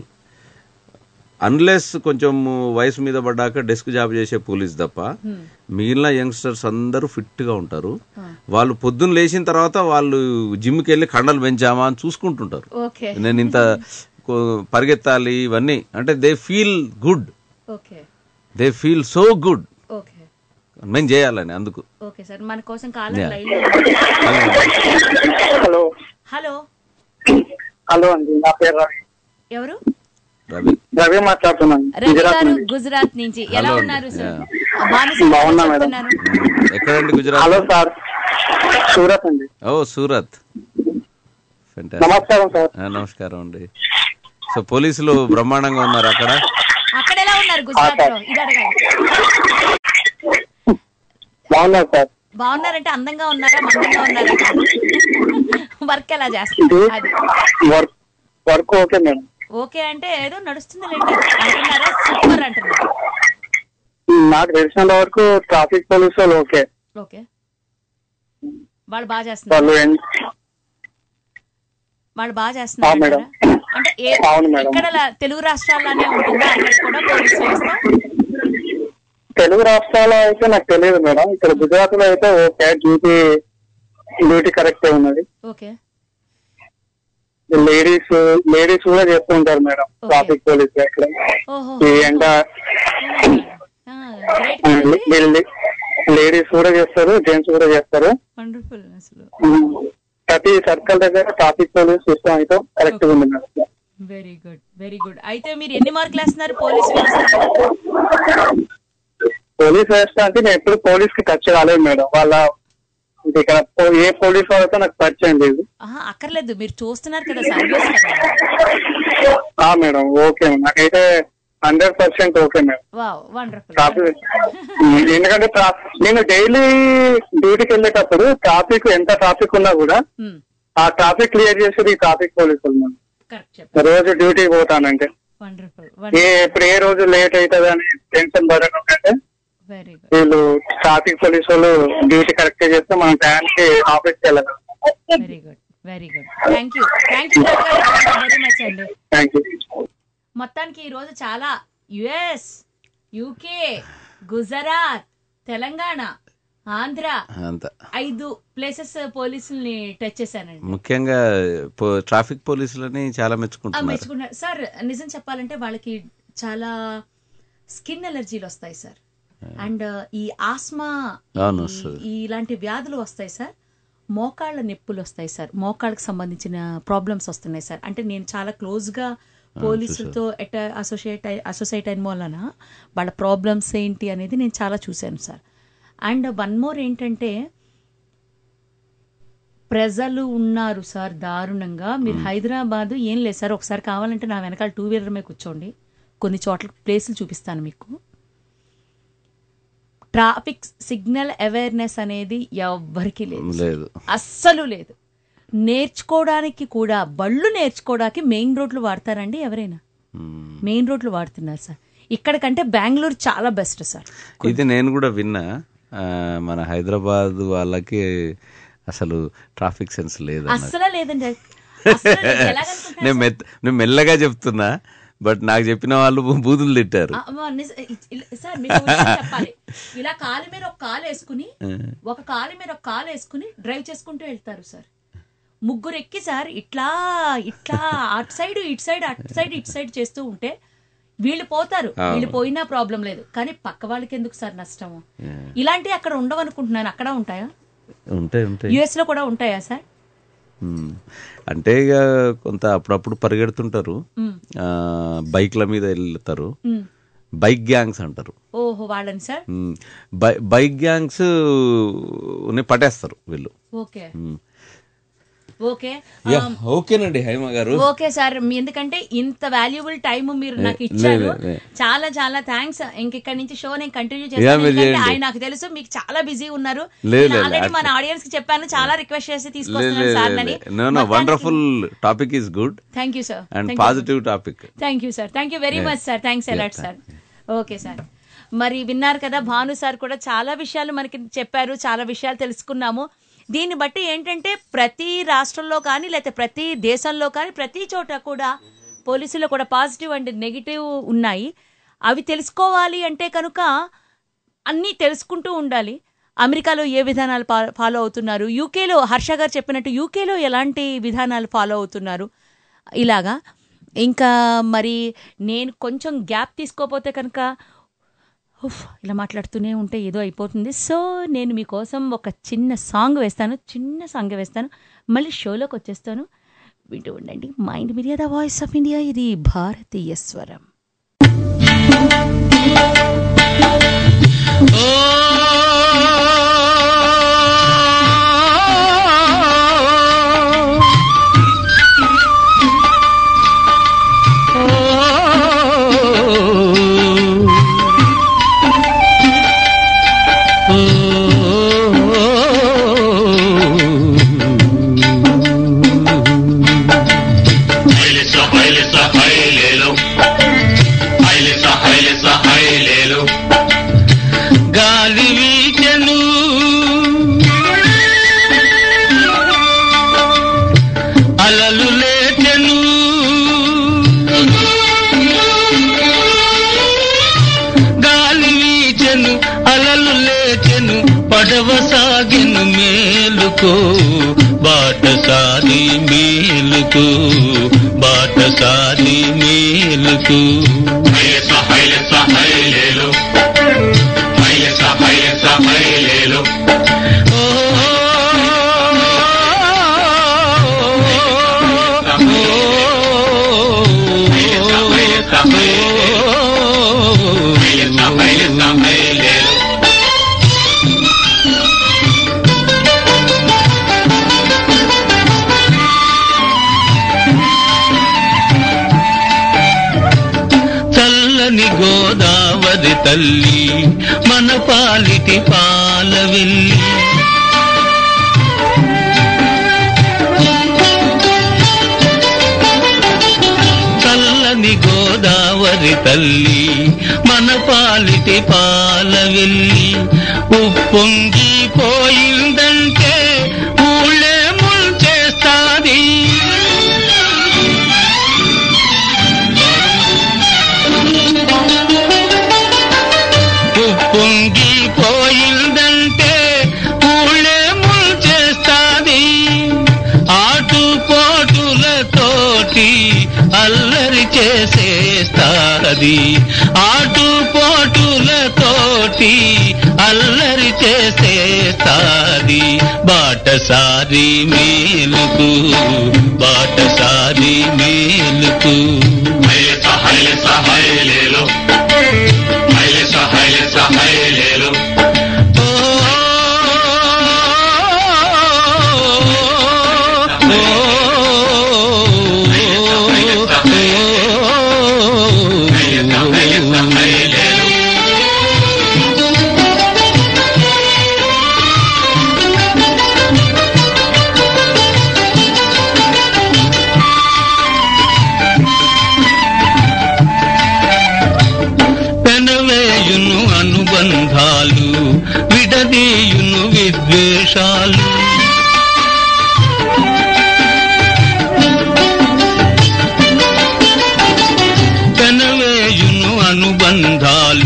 unless కొంచెం వయసు మీద పడ్డాక డెస్క్ జాబ్ చేసే పోలీస్ తప్ప మిగిలిన యంగ్స్టర్స్ అందరూ ఫిట్ గా ఉంటారు వాళ్ళు పొద్దున్న లేచిన తర్వాత వాళ్ళు జిమ్కి వెళ్ళి కండలు పెంచామా అని చూసుకుంటుంటారు ఓకే నేను ఇంత కో- పరిగెత్తాలి ఇవన్నీ అంటే they feel good okay they feel so good okay మేము చేయాలని అందుకు ఓకే సార్ మన కోసం కాలం Yeah. లైన్ లో హలో హలో హలో అండి నా పేరు రవి ఎవరు రవి రవి మాట్లాడుతున్నాను రవి గుజరాత్ గారు నుండి గుజరాత్ నుంచి ఎలా Hello అండి. ఉన్నారు సార్ Yeah. బానిస బాగున్నా మేడం. చెప్తున్నారు ఎక్కడండి గుజరాత్ హలో సార్ సూరత్ అండి ఓ సూరత్ Fantastic. నమస్కారం సార్ ఆ, నమస్కారం అండి సో పోలీసులు బ్రహ్మాండంగా ఉన్నారు అక్కడ అక్కడ ఎలా ఉన్నారు గుజరాత్ లో ఇది అడగాలి బాగున్నారు సార్ బాగున్నారంటే అందంగా ఉన్నారా మందంగా ఉన్నారా వర్క్ ఎలా చేస్తారు అది work work okay madam okay అంటే ఏదో నడుస్తుంది లేండి అంటున్నారా సూపర్ అంటున్నారు నాకు తెలిసినంత వరకు ట్రాఫిక్ పోలీసు వాళ్ళు ఓకే ఓకే వాళ్ళు బాగా చేస్తున్నారు వాళ్ళు ఎన్- వాళ్ళు బాగా చేస్తున్నారు ఆ, మేడం. అంటారా? అంటే ఏ అవును, మేడం. ఇక్కడ లా- తెలుగు రాష్ట్రాల్లోనే ఉంటుందా అక్కడ కూడా పోలీస్ వ్యవస్థ తెలుగు రాష్ట్రాల్లో అయితే నాకు తెలియదు మేడం ఇక్కడ గుజరాత్ లో అయితే ఓకే డ్యూటీ డ్యూటీ కరెక్ట్ ఉన్నది ఓకే లేడీస్ లేడీస్ కూడా చేస్తూ ఉంటారు మేడం ట్రాఫిక్ పోలీస్ ఇక్కడ ఓహో ఈ ఎండ గ్రేట్ లేడీస్ కూడా చేస్తారు జెంట్స్ కూడా చేస్తారు వండర్ఫుల్ అసలు ప్రతి సర్కిల్ దగ్గర ట్రాఫిక్ పోలీస్ సిస్టమ్ అయితే కరెక్ట్ ఉంది madam very good very good అయితే మీరు ఎన్ని మార్కులు వేస్తున్నారు పోలీస్ వ్యవస్థ పోలీస్ వ్యవస్థ అంటే నేను ఎప్పుడు పోలీస్ కి టచ్ కాలేదు మేడం వాళ్ళ అంటే ఇక్కడ పో- ఏ పోలీస్ వాళ్ళతో నాకు పరిచయం లేదు ఆహా, అక్కర్లేదు మీరు చూస్తున్నారు కదా సర్వీస్ కదా ఆ మేడం ఓకే నాకైతే hundred percent okay madam wow wonderful traffic ఎందుకంటే ట్రా- నేను డైలీ డ్యూటీకి వెళ్ళేటప్పుడు ట్రాఫిక్ ఎంత ట్రాఫిక్ ఉన్నా కూడా ఆ ట్రాఫిక్ క్లియర్ చేసేది ఈ ట్రాఫిక్ పోలీసులు మేడం కరెక్ట్ చెప్పండి రోజు డ్యూటీకి పోతానంటే వండర్ఫుల్ ఏ ఇప్పుడు ఏ రోజు లేట్ అవుతుంది అని టెన్షన్ పడకంటే వెరీ గుడ్ వీళ్ళు ట్రాఫిక్ పోలీసు వాళ్ళు డ్యూటీ కరెక్ట్ చేస్తే మనం టైంకి ఆఫీస్కి వెళ్ళగలం very good very good thank you thank you very much అండి థ్యాంక్ యూ మొత్తానికి ఈ రోజు చాలా యుఎస్ యూకే గుజరాత్ తెలంగాణ ఆంధ్ర అంత ఐదు ప్లేసెస్ పోలీసుల్ని టచ్ చేశానండి ముఖ్యంగా పో- ట్రాఫిక్ పోలీసులని చాలా ఆ, మెచ్చుకుంటున్నారు మెచ్చుకున్నారు సార్ నిజం చెప్పాలంటే వాళ్ళకి చాలా స్కిన్ ఎలర్జీలు వస్తాయి సార్ అండ్ ఈ ఆస్మా అవును, ఈ- వస్తది. ఈ ఇలాంటి వ్యాధులు వస్తాయి సార్ మోకాళ్ళ నొప్పులు వస్తాయి సార్ మోకాళ్ళకి సంబంధించిన ప్రాబ్లమ్స్ వస్తున్నాయి సార్ అంటే నేను చాలా క్లోజ్ గా పోలీసులతో ఎట అసోసియేట్ అసోసియేట్ అయిన వలన వాళ్ళ ప్రాబ్లమ్స్ ఏంటి అనేది నేను చాలా చూశాను సార్ అండ్ వన్ మోర్ ఏంటంటే ప్రజలు ఉన్నారు సార్ దారుణంగా మీరు హైదరాబాద్ ఏం లేదు సార్ ఒకసారి కావాలంటే నా వెనకాల టూ వీలర్ మీద కూర్చోండి కొన్ని చోట్ల ప్లేసులు చూపిస్తాను మీకు ట్రాఫిక్ సిగ్నల్ అవేర్నెస్ అనేది ఎవ్వరికీ లేదు లేదు అస్సలు లేదు నేర్చుకోవడానికి కూడా బళ్ళు నేర్చుకోవడానికి మెయిన్ రోడ్లు వాడతారండి ఎవరైనా మెయిన్ రోడ్లు వాడుతున్నారు సార్ ఇక్కడికంటే బెంగళూరు చాలా బెస్ట్ సార్ ఇది నేను కూడా విన్నా ఆ, మన హైదరాబాద్ వాళ్ళకి అసలు ట్రాఫిక్ సెన్స్ లేదు అన్నట్టు. అస్సలు లేదండి అస్సలు లేదు. ఎలాగనుకుంటున్నారు నేను మెత్త నేను మెల్లగా చెప్తున్నా బట్ నాకు చెప్పిన వాళ్ళు బూతులు తిట్టారు ఆ, అమ్మా, నిజ- ఇ- సార్ మీకు ఒక విషయం చెప్పాలి ఇలా కాలు మీద ఒక కాలు వేసుకుని ఒక కాలు మీద ఒక కాలు వేసుకుని డ్రైవ్ చేసుకుంటూ వెళ్తారు సార్ ముగ్గురు ఎక్కి సార్ ఇట్లా ఇట్లా అటు సైడ్ ఇటు సైడ్ అటు సైడ్ ఇటు సైడ్ చేస్తూ ఉంటే వీళ్ళు పోతారు అవును. వీళ్ళు పోయినా ప్రాబ్లం లేదు కానీ పక్క వాళ్ళకి ఎందుకు సార్ నష్టము ఇలాంటివి అక్కడ ఉండవనుకుంటున్నాను అక్కడ ఉంటాయా ఉంటాయి ఉంటాయి యుఎస్ లో కూడా ఉంటాయా సార్ మ్మ్. అంటే ఇక కొంత అప్పుడప్పుడు పరిగెడుతుంటారు ఆ, బైక్ల మీద వెళ్తారు మ్మ్. బైక్ గ్యాంగ్స్ అంటారు ఓహో వాళ్ళని సార్ మ్మ్. బై- బైక్ గ్యాంగ్స్ ని పట్టేస్తారు వీళ్ళు ఓకే మ్మ్. ఓకే యా, ఓకేనండి హైమ గారు ఓకే సార్ మీ- ఎందుకంటే ఇంత వాల్యుబుల్ టైం మీరు నాకు లే- ఇచ్చారు లే- లే. చాలా చాలా థ్యాంక్స్ ఇంక ఇక్కడ నుంచి షో నేను కంటిన్యూ యా, చేస్తాను మీరు ఎందుకంటే చేయండి. ఆయన నాకు తెలుసు మీకు చాలా బిజీ ఉన్నారు లే- లే- లే, ఆల్రెడీ మన అట్లా- ఆడియన్స్ కి చెప్పాను చాలా రిక్వెస్ట్ చేసి తీసుకొస్తున్నాను సార్ అని no no wonderful topic is good thank you sir and positive topic thank you sir thank you very Yeah. Much sir thanks Yeah, a lot sir okay sir మరి విన్నారు కదా భాను సార్ కూడా చాలా విషయాలు మనకి చెప్పారు చాలా విషయాలు తెలుసుకున్నాము దీన్ని బట్టి ఏంటంటే ప్రతి రాష్ట్రంలో కానీ లేకపోతే ప్రతి దేశంలో కానీ ప్రతి చోట కూడా పోలీసులో కూడా పాజిటివ్ అండ్ నెగిటివ్ ఉన్నాయి అవి తెలుసుకోవాలి అంటే కనుక అన్నీ తెలుసుకుంటూ ఉండాలి అమెరికాలో ఏ విధానాలు ఫా- ఫాలో అవుతున్నారు యూకేలో హర్ష గారు చెప్పినట్టు యూకేలో ఎలాంటి విధానాలు ఫాలో అవుతున్నారు ఇలాగా ఇంకా మరి నేను కొంచెం గ్యాప్ తీసుకోపోతే కనుక ఉఫ్, ఇలా మాట్లాడుతూనే ఉంటే ఏదో అయిపోతుంది సో నేను మీకోసం ఒక చిన్న సాంగ్ వేస్తాను చిన్న సాంగ్ వేస్తాను మళ్ళీ షోలోకి వచ్చేస్తాను వింటూ ఉండండి mind media the voice of India ఇది భారతీయ స్వరం హైలెస హైలెస హైలేలు హైలెస హైలెస హైలేలు గాలి వీచెను అలలు లేచెను గాలి వీచెను అలలు లేచెను పడవ సాగిను మేలుకో బాటసారి మేలుకు బాటసారి మేలుకు హైలెస హైలెస హైలేలు హైలెస హైలెస హైలేలు చల్లని గోదావరి తల్లి మన పాలిటి పాలవెల్లి చల్లని గోదావరి తల్లి మన పాలిటి పాలవెల్లి ఉప్పొంగి పోయిందంటే ఊళ్ళే ముంచేస్తాది ఉప్పొంగి పోయిందంటే ఊళ్ళే ముంచేస్తాది ఆటుపోటులతోటి అల్లరి చేసేస్తాది ఆటుపోటులతోటి అల్లరి చేసేస్తాది బాటసారి మేలుకు బాటసారి మేలుకు హైలెస హైలెస హైలేలో హైలెస హైలెస హైలేలో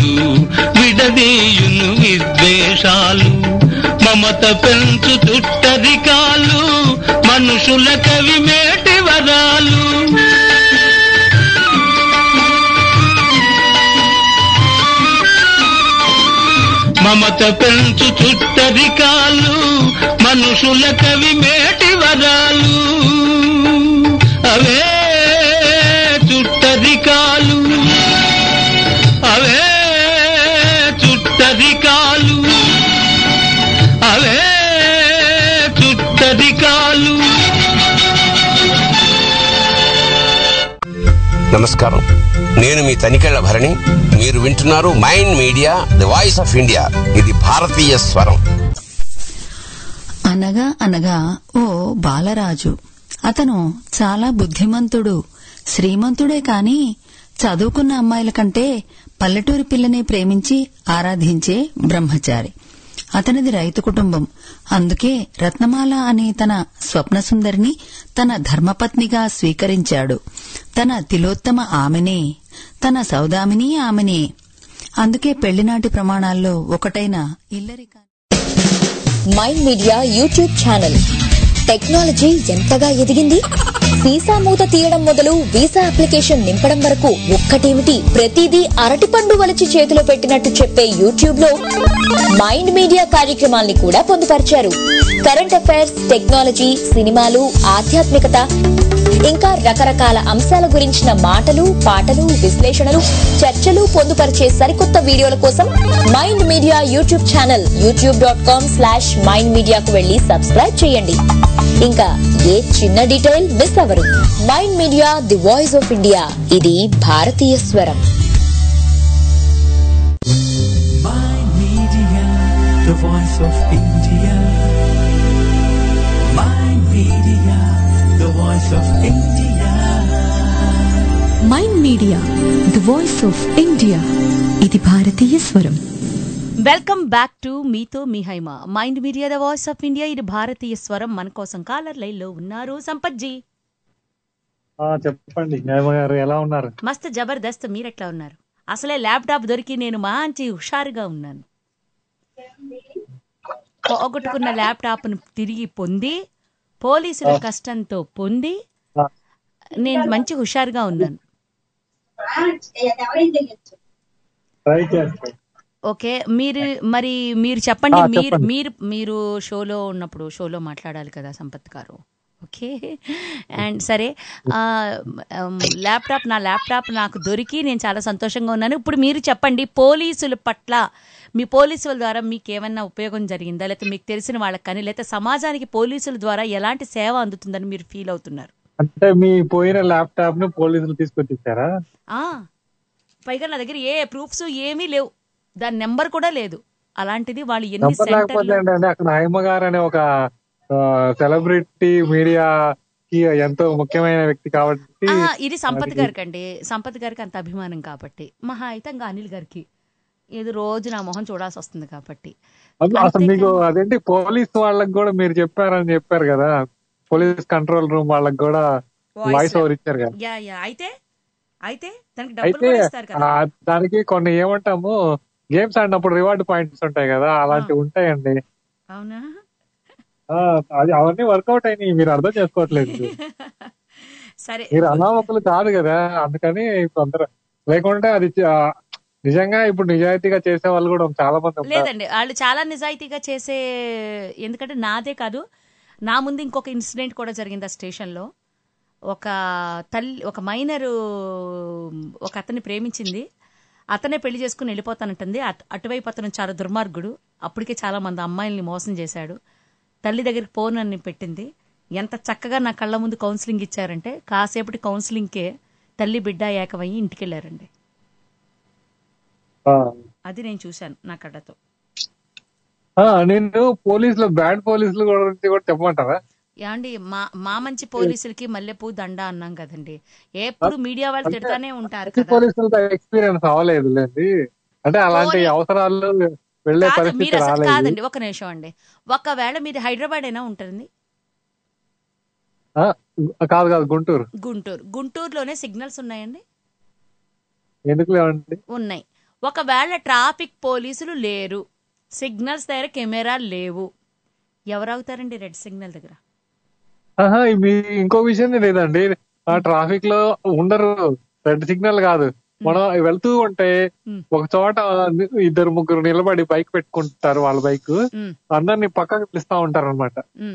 మేలు విడదీయును విద్వేషాలు మమత పెంచు చుట్టరికాలు మనుషుల కవి మేటి వరాలు మమత పెంచు చుట్టరికాలు మనుషుల కవి మేటి వరాలు అవే చుట్టరికాలు అవే చుట్టరికాలు అవే చుట్టరికాలు నమస్కారం నేను మీ తనికెళ్ల భరణి మీరు వింటున్నారు mind media the voice of India ఇది భారతీయ స్వరం అనగా అనగా ఓ బాలరాజు అతను చాలా బుద్ధిమంతుడు శ్రీమంతుడే కాని చదువుకున్న అమ్మాయిల కంటే పల్లెటూరి పిల్లని ప్రేమించి ఆరాధించే బ్రహ్మచారి అతనిది రైతు కుటుంబం అందుకే రత్నమాల అనే తన స్వప్న సుందరిని తన ధర్మపత్నిగా స్వీకరించాడు తన తిలోత్తమ ఆమెనే తన సౌదామిని ఆమెనే అందుకే పెళ్లినాటి ప్రమాణాల్లో ఒకటైన ఇల్లరిక mind media YouTube channel technology ఎంతగా ఎదిగింది వీసా మూత తీయడం మొదలు వీసా అప్లికేషన్ నింపడం వరకు ఒక్కటేమిటి ప్రతిదీ అరటిపండు వలిచి చేతిలో పెట్టినట్టు చెప్పే యూట్యూబ్ లో మైండ్ మీడియా కార్యక్రమాల్ని కూడా పొందుపరిచారు కరెంట్ అఫైర్స్ టెక్నాలజీ సినిమాలు ఆధ్యాత్మికత ఇంకా రకరకాల అంశాల గురించిన మాటలు పాటలు విశ్లేషణలు చర్చలు పొందుపరిచే సరికొత్త వీడియోల కోసం mind media YouTube channel YouTube dot com slash mind మీడియాకు వెళ్లి సబ్స్క్రైబ్ చేయండి ఇంకా ఏ చిన్న డీటెయిల్ మిస్ అవరు mind media the voice of India ఇది భారతీయ స్వరం Mind Media, the voice of India. Mind Media, the voice of India. Mind media the voice of India ఇది భారతీయ స్వరం వెల్కమ్ బ్యాక్ టు మీతో మీ Haima mind media the voice of India ఇది భారతీయ స్వరం మన కోసం కాలర్ లైన్ లో ఉన్నారు సంపత్జీ ఆ, చెప్పండి న్యాయమ గారు ఎలా ఉన్నారు మస్త్ జబర్దస్త్ మీరెట్లా ఉన్నారు అసలే ల్యాప్టాప్ దొరికి నేను మంచి హుషారుగా ఉన్నాను పోగొట్టుకున్న ల్యాప్టాప్ ను తిరిగి పొంది పోలీసుల కష్టంతో పొంది నేను మంచి హుషారుగా ఉన్నాను ట్రై చేస్తాను ఓకే మీరు మరి మీరు చెప్పండి ఆ, మీరు చెప్పండి. మీరు మీరు షోలో ఉన్నప్పుడు షోలో మాట్లాడాలి కదా సంపత్ గారు ఓకే అండ్ సరే ఆ, ఉమ్, ల్యాప్టాప్ నా ల్యాప్టాప్ నాకు దొరికి నేను చాలా సంతోషంగా ఉన్నాను ఇప్పుడు మీరు చెప్పండి పోలీసుల పట్ల మీ పోలీసుల ద్వారా మీకు ఏమన్నా ఉపయోగం జరిగిందా లేకపోతే మీకు తెలిసిన వాళ్ళకి కానీ లేకపోతే సమాజానికి పోలీసుల ద్వారా ఎలాంటి సేవ అందుతుందని మీరు ఫీల్ అవుతున్నారు అంటే మీ పోయిన ల్యాప్టాప్ ను పోలీసులు తీసుకొచ్చి ఇచ్చారా ఆ, పైగా నా దగ్గర ఏ ప్రూఫ్స్ ఏమీ లేవు దాని నెంబర్ కూడా లేదు అలాంటిది వాళ్ళు ఎన్ని నంబర్ లేకపోతే సెంటర్లు ఏంటంటే అక్కడ హైమ గారు అనే ఒక సెలబ్రిటీ మీడియా కి ఎంతో ముఖ్యమైన వ్యక్తి కాబట్టి ఆ, ఇది సంపత్ వారికి- గారికి అండి సంపత్ గారికి అంత అభిమానం కాబట్టి మహా అయితే ఇంకా అనిల్ గారికి ఏదో రోజు నా మొహం చూడాల్సి వస్తుంది కాబట్టి అసలు అసలు మీకు అదేంటి పోలీస్ వాళ్ళకి కూడా మీరు చెప్పారని చెప్పారు కదా పోలీస్ కంట్రోల్ రూమ్ వాళ్ళకి కూడా వాయిస్ ఓవర్ ఇచ్చారు కదా యా యా అయితే అయితే దానికి డబ్బులు అయితే కూడా ఇస్తారు కదా ఆ, దానికి కొన్ని ఏమంటాము గేమ్స్ ఆడినప్పుడు రివార్డ్ పాయింట్స్ ఉంటాయి కదా అలాంటివి ఉంటాయండి అవునా ఆ, అది అవన్నీ వర్కౌట్ అయినాయి మీరు అర్థం చేసుకోవట్లేదు సరే మీరు అనామకులు కాదు కదా అందుకని ఇప్పుడు అందరూ లేకుంటే అది చ- నిజంగా ఇప్పుడు నిజాయితీగా చేసే వాళ్ళు కూడా చాలా మంది ఉంటారు లేదండి వాళ్ళు చాలా నిజాయితీగా చేసే ఎందుకంటే నాదే కాదు నా ముందు ఇంకొక ఇన్సిడెంట్ కూడా జరిగింది ఆ స్టేషన్లో ఒక తల్లి ఒక మైనరు ఒక అతన్ని ప్రేమించింది అతనే పెళ్లి చేసుకుని వెళ్ళిపోతానంటుంది అట్- అటువైపు అతను చాలా దుర్మార్గుడు అప్పటికే చాలా మంది అమ్మాయిల్ని మోసం చేశాడు తల్లి దగ్గరికి పోనని పెట్టింది ఎంత చక్కగా నా కళ్ళ ముందు కౌన్సిలింగ్ ఇచ్చారంటే కాసేపటి కౌన్సిలింగ్కే తల్లి బిడ్డ ఏకమయ్యి ఇంటికి వెళ్ళారండి ఆ. అది నేను చూశాను నా కళ్ళతో ఆ, నేను పోలీసులు బ్యాడ్ పోలీసులు గురించి కూడా చెప్పమంటారా ఏమండి మా మా మంచి పోలీసులకి మల్లెపూ దండ అన్నాం కదండి ఎప్పుడు మీడియా వాళ్ళు అంటే తిడతానే ఉంటారు మంచి కదా పోలీసులతో ఎక్స్పీరియన్స్ అవ్వలేదు లేండి అంటే అలాంటి అవసరాలు వెళ్లే కాదు, పరిస్థితి మీరు అసలు రాలేదు కాదండి ఒక నిమిషం అండి ఒకవేళ మీది హైదరాబాద్ అయినా ఉంటుంది ఆ, కాదు కాదు గుంటూరు గుంటూరు గుంటూరులోనే సిగ్నల్స్ ఉన్నాయండి ఎందుకు లేవండి ఉన్నాయి ఒకవేళ ట్రాఫిక్ పోలీసులు లేరు సిగ్నల్స్ దగ్గర కెమెరా లేవు ఎవరవుతారండి రెడ్ సిగ్నల్ దగ్గర ఆహా మీ ఇంకో విషయం లేదండి ఆ ట్రాఫిక్ లో ఉండరు రెడ్ సిగ్నల్ కాదు మనం వెళ్తూ ఉంటే ఒక చోట ఇద్దరు ముగ్గురు నిలబడి బైక్ పెట్టుకుంటారు వాళ్ళ బైక్ మ్, అందరిని పక్కకు పిలుస్తా ఉంటారు అనమాట మ్,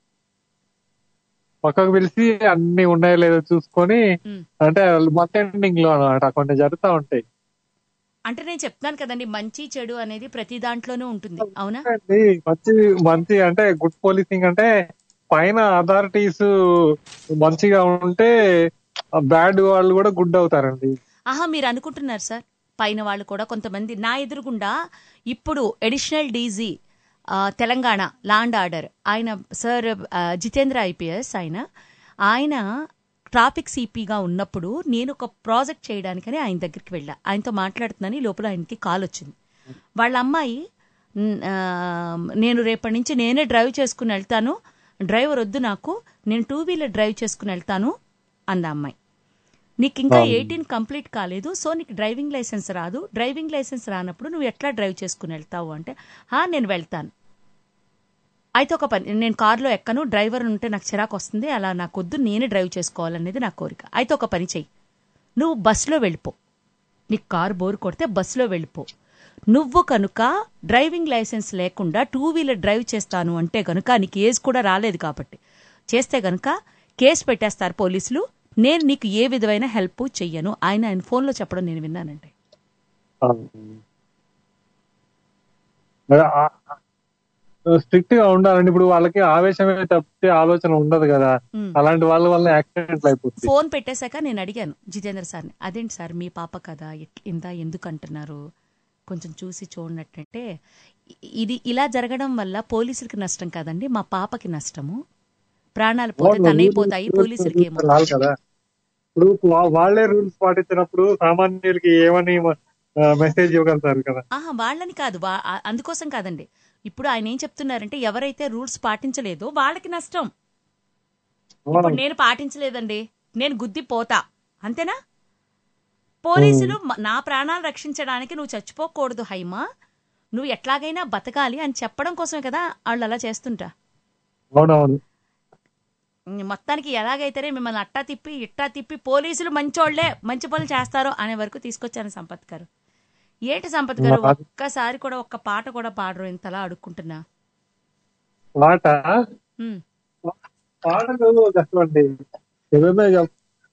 పక్కకు పిలిచి అన్ని ఉన్నాయో లేదో చూసుకొని మ్. అంటే మంత్ ఎండింగ్ లో అనమాట కొన్ని జరుగుతా ఉంటాయి అంటే నేను చెప్తాను కదండి మంచి చెడు అనేది ప్రతి దాంట్లోనూ ఉంటుంది అవునా అండి, మంచి మంచి అంటే గుడ్ పోలీసింగ్ అంటే పైన అథారిటీస్ మంచిగా ఉంటే బ్యాడ్ వాళ్ళు కూడా గుడ్ అవుతారండి ఆహా మీరు అనుకుంటున్నారు సార్ పైన వాళ్ళు కూడా కొంతమంది నా ఎదురుగుండా ఇప్పుడు additional DG Telangana law and order ఆయన సార్ ఆ, జితేంద్ర ఐపీఎస్ ఆయన ఆయన ట్రాఫిక్ సిపిగా ఉన్నప్పుడు నేను ఒక ప్రాజెక్ట్ చేయడానికని ఆయన దగ్గరికి వెళ్ళా ఆయనతో మాట్లాడుతున్నాను ఈ లోపల ఆయనకి కాల్ వచ్చింది వాళ్ళ అమ్మాయి "న్- ఆ, నేను రేపటి నుంచి నేనే డ్రైవ్ చేసుకుని వెళ్తాను డ్రైవర్ వద్దు నాకు నేను టూ వీలర్ డ్రైవ్ చేసుకుని వెళ్తాను అంద అమ్మాయి నీకు ఇంకా అవును. ఎయిటీన్ కంప్లీట్ కాలేదు సో నీకు డ్రైవింగ్ లైసెన్స్ రాదు డ్రైవింగ్ లైసెన్స్ రానప్పుడు నువ్వు ఎట్లా డ్రైవ్ చేసుకుని వెళ్తావు అంటే హా నేను వెళ్తాను అయితే ఒక పని నేను కారులో ఎక్కను డ్రైవర్ ఉంటే నాకు చిరాకు వస్తుంది అలా నాకు వద్దు నేనే డ్రైవ్ చేసుకోవాలనేది నా కోరిక అయితే ఒక పని చెయ్యి నువ్వు బస్సులో వెళ్ళిపో నీకు కారు బోరు కొడితే బస్సులో వెళ్ళిపో నువ్వు కనుక డ్రైవింగ్ లైసెన్స్ లేకుండా టూ వీలర్ డ్రైవ్ చేస్తాను అంటే కనుక నీకు ఏజ్ కూడా రాలేదు కాబట్టి చేస్తే కనుక కేసు పెట్టేస్తారు పోలీసులు నేను నీకు ఏ విధమైన హెల్ప్ చెయ్యను ఆయన ఆయన ఫోన్లో చెప్పడం నేను విన్నానండి స్ట్రిక్ట్ గా ఉండాలండి ఇప్పుడు వాళ్ళకి ఆవేశమే తప్పితే ఆలోచన ఉండదు కదా మ్. అలాంటి వాళ్ళ వల్ల యాక్సిడెంట్లు అయిపోతుంది ఫోన్ పెట్టేశాక నేను అడిగాను జితేంద్ర సార్ని అదేంటి సార్ మీ పాప కదా ఎట్- ఇంత ఎందుకు అంటున్నారు కొంచెం చూసి చూడనట్టంటే ఇ- ఇది ఇలా జరగడం వల్ల పోలీసులకి నష్టం కాదండి మా పాపకి నష్టము ప్రాణాలు పోతే అవును, తనైపోతాయి రూల్స్ పోలీసులకి ఏమో రాదు కదా ఇప్పుడు వా- వాళ్ళే రూల్స్ పాటించినప్పుడు సామాన్యులకి ఏమని మెసేజ్ ఇవ్వగలుగుతారు కదా ఆహా వాళ్ళని కాదు వా- ఆ- అందుకోసం కాదండి ఇప్పుడు ఆయన ఏం చెప్తున్నారంటే ఎవరైతే రూల్స్ పాటించలేదో వాళ్ళకి నష్టం ఇప్పుడు నేను పాటించలేదండి నేను గుద్ది పోతా అంతేనా పోలీసులు మ- నా ప్రాణాలు రక్షించడానికి నువ్వు చచ్చిపోకూడదు హైమా నువ్వు ఎట్లాగైనా బతకాలి అని చెప్పడం కోసమే కదా వాళ్ళు అలా చేస్తుంటా అవునవును మొత్తానికి ఎలాగైతేనే మిమ్మల్ని అట్టా తిప్పి ఇట్టా తిప్పి పోలీసులు మంచోళ్లే మంచి పనులు చేస్తారో అనే వరకు తీసుకొచ్చాను సంపత్ గారు ఏంటి సంపత్ గారు మా- ఒక్కసారి కూడా ఒక్క పాట కూడా పాడరు ఇంతలా అడుక్కుంటున్నా పాట ఉమ్. పాటలు కష్టమండి ఏదైనా చెప్-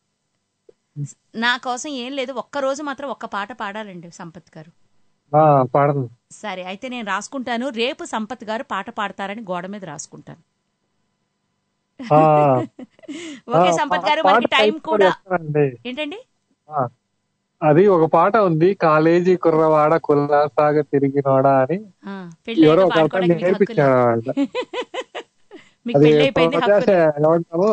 నా కోసం ఏం లేదు ఒక్క రోజు మాత్రం ఒక్క పాట పాడాలండి సంపత్ గారు ఆ, పాడను సరే అయితే నేను రాసుకుంటాను రేపు సంపత్ గారు పాట పాడతారని గోడ మీద రాసుకుంటాను ఆ. ఓకే ఆ, సంపత్ పా- గారు పాట మనకి టైం టైప్ కూడా చెప్తానండి. ఏంటండి ఆ, అది ఒక పాట ఉంది కాలేజీ కుర్రవాడ కుల్లాసాగా తిరిగినోడా అని ఆ, పెళ్ళి ఎవరో అయ్యాక ఒక అతను పాడుకోవడానికి మీకు హక్కు లేదు. నేర్పించాడు మీకు అది పెళ్ళి అయిపోయింది హక్కు ప్రజాసే ఏమంటాము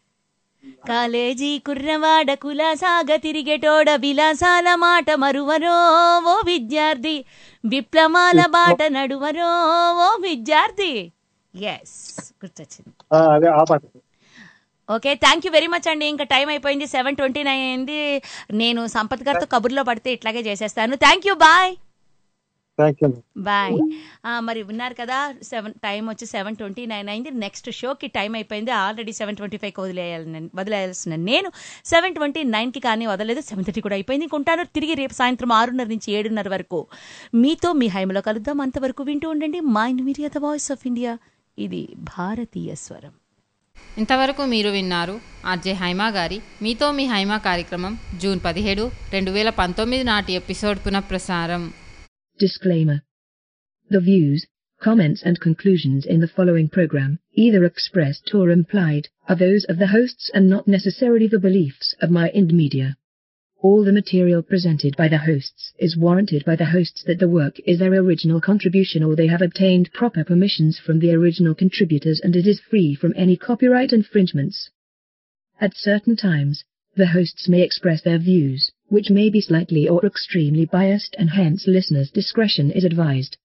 కాలేజీ కుర్రవాడ కులాసాగ తిరిగేటోడ విలాసాల మాట మరువరో ఓ విద్యార్థి విప్లవాల బాట నడువరో ఓ విద్యార్థి ఎస్ గుర్తొచ్చింది ఆ, అదే ఆ పాట okay thank you very much అండి ఇంకా టైం అయిపోయింది సెవెన్ ట్వంటీ నైన్ అయింది నేను సంపత్ గారితో కబుర్లో పడితే ఇట్లాగే చేసేస్తాను thank you bye thank you bye మరి విన్నారు కదా సెవెన్ టైం వచ్చి సెవెన్ ట్వంటీ నైన్ అయింది నెక్స్ట్ షోకి టైం అయిపోయింది ఆల్రెడీ సెవెన్ ట్వంటీ ఫైవ్కి వదిలేయాలని వదిలేయాల్సిన నేను సెవెన్ ట్వంటీ నైన్కి కానీ వదలలేదు సెవెన్ థర్టీ కూడా అయిపోయింది కొంటాను తిరిగి రేపు సాయంత్రం ఆరున్నర నుంచి ఏడున్నర వరకు మీతో మీ హైమలో కలుద్దాం అంతవరకు వింటూ ఉండండి mind media the voice of India ఇది భారతీయ స్వరం ఇంతవరకు మీరు విన్నారు ఆర్జే హైమా గారి మీతో మీ హైమా కార్యక్రమం జూన్ పదిహేడు రెండు వేల పంతొమ్మిది నాటి ఎపిసోడ్ పునఃప్రసారం Disclaimer. The views, comments and conclusions in the following program, either expressed or implied, are those of the hosts and not necessarily the beliefs of my Ind Media. All the material presented by the hosts is warranted by the hosts that the work is their original contribution or they have obtained proper permissions from the original contributors and it is free from any copyright infringements. At certain times, the hosts may express their views, which may be slightly or extremely biased and hence listeners' discretion is advised.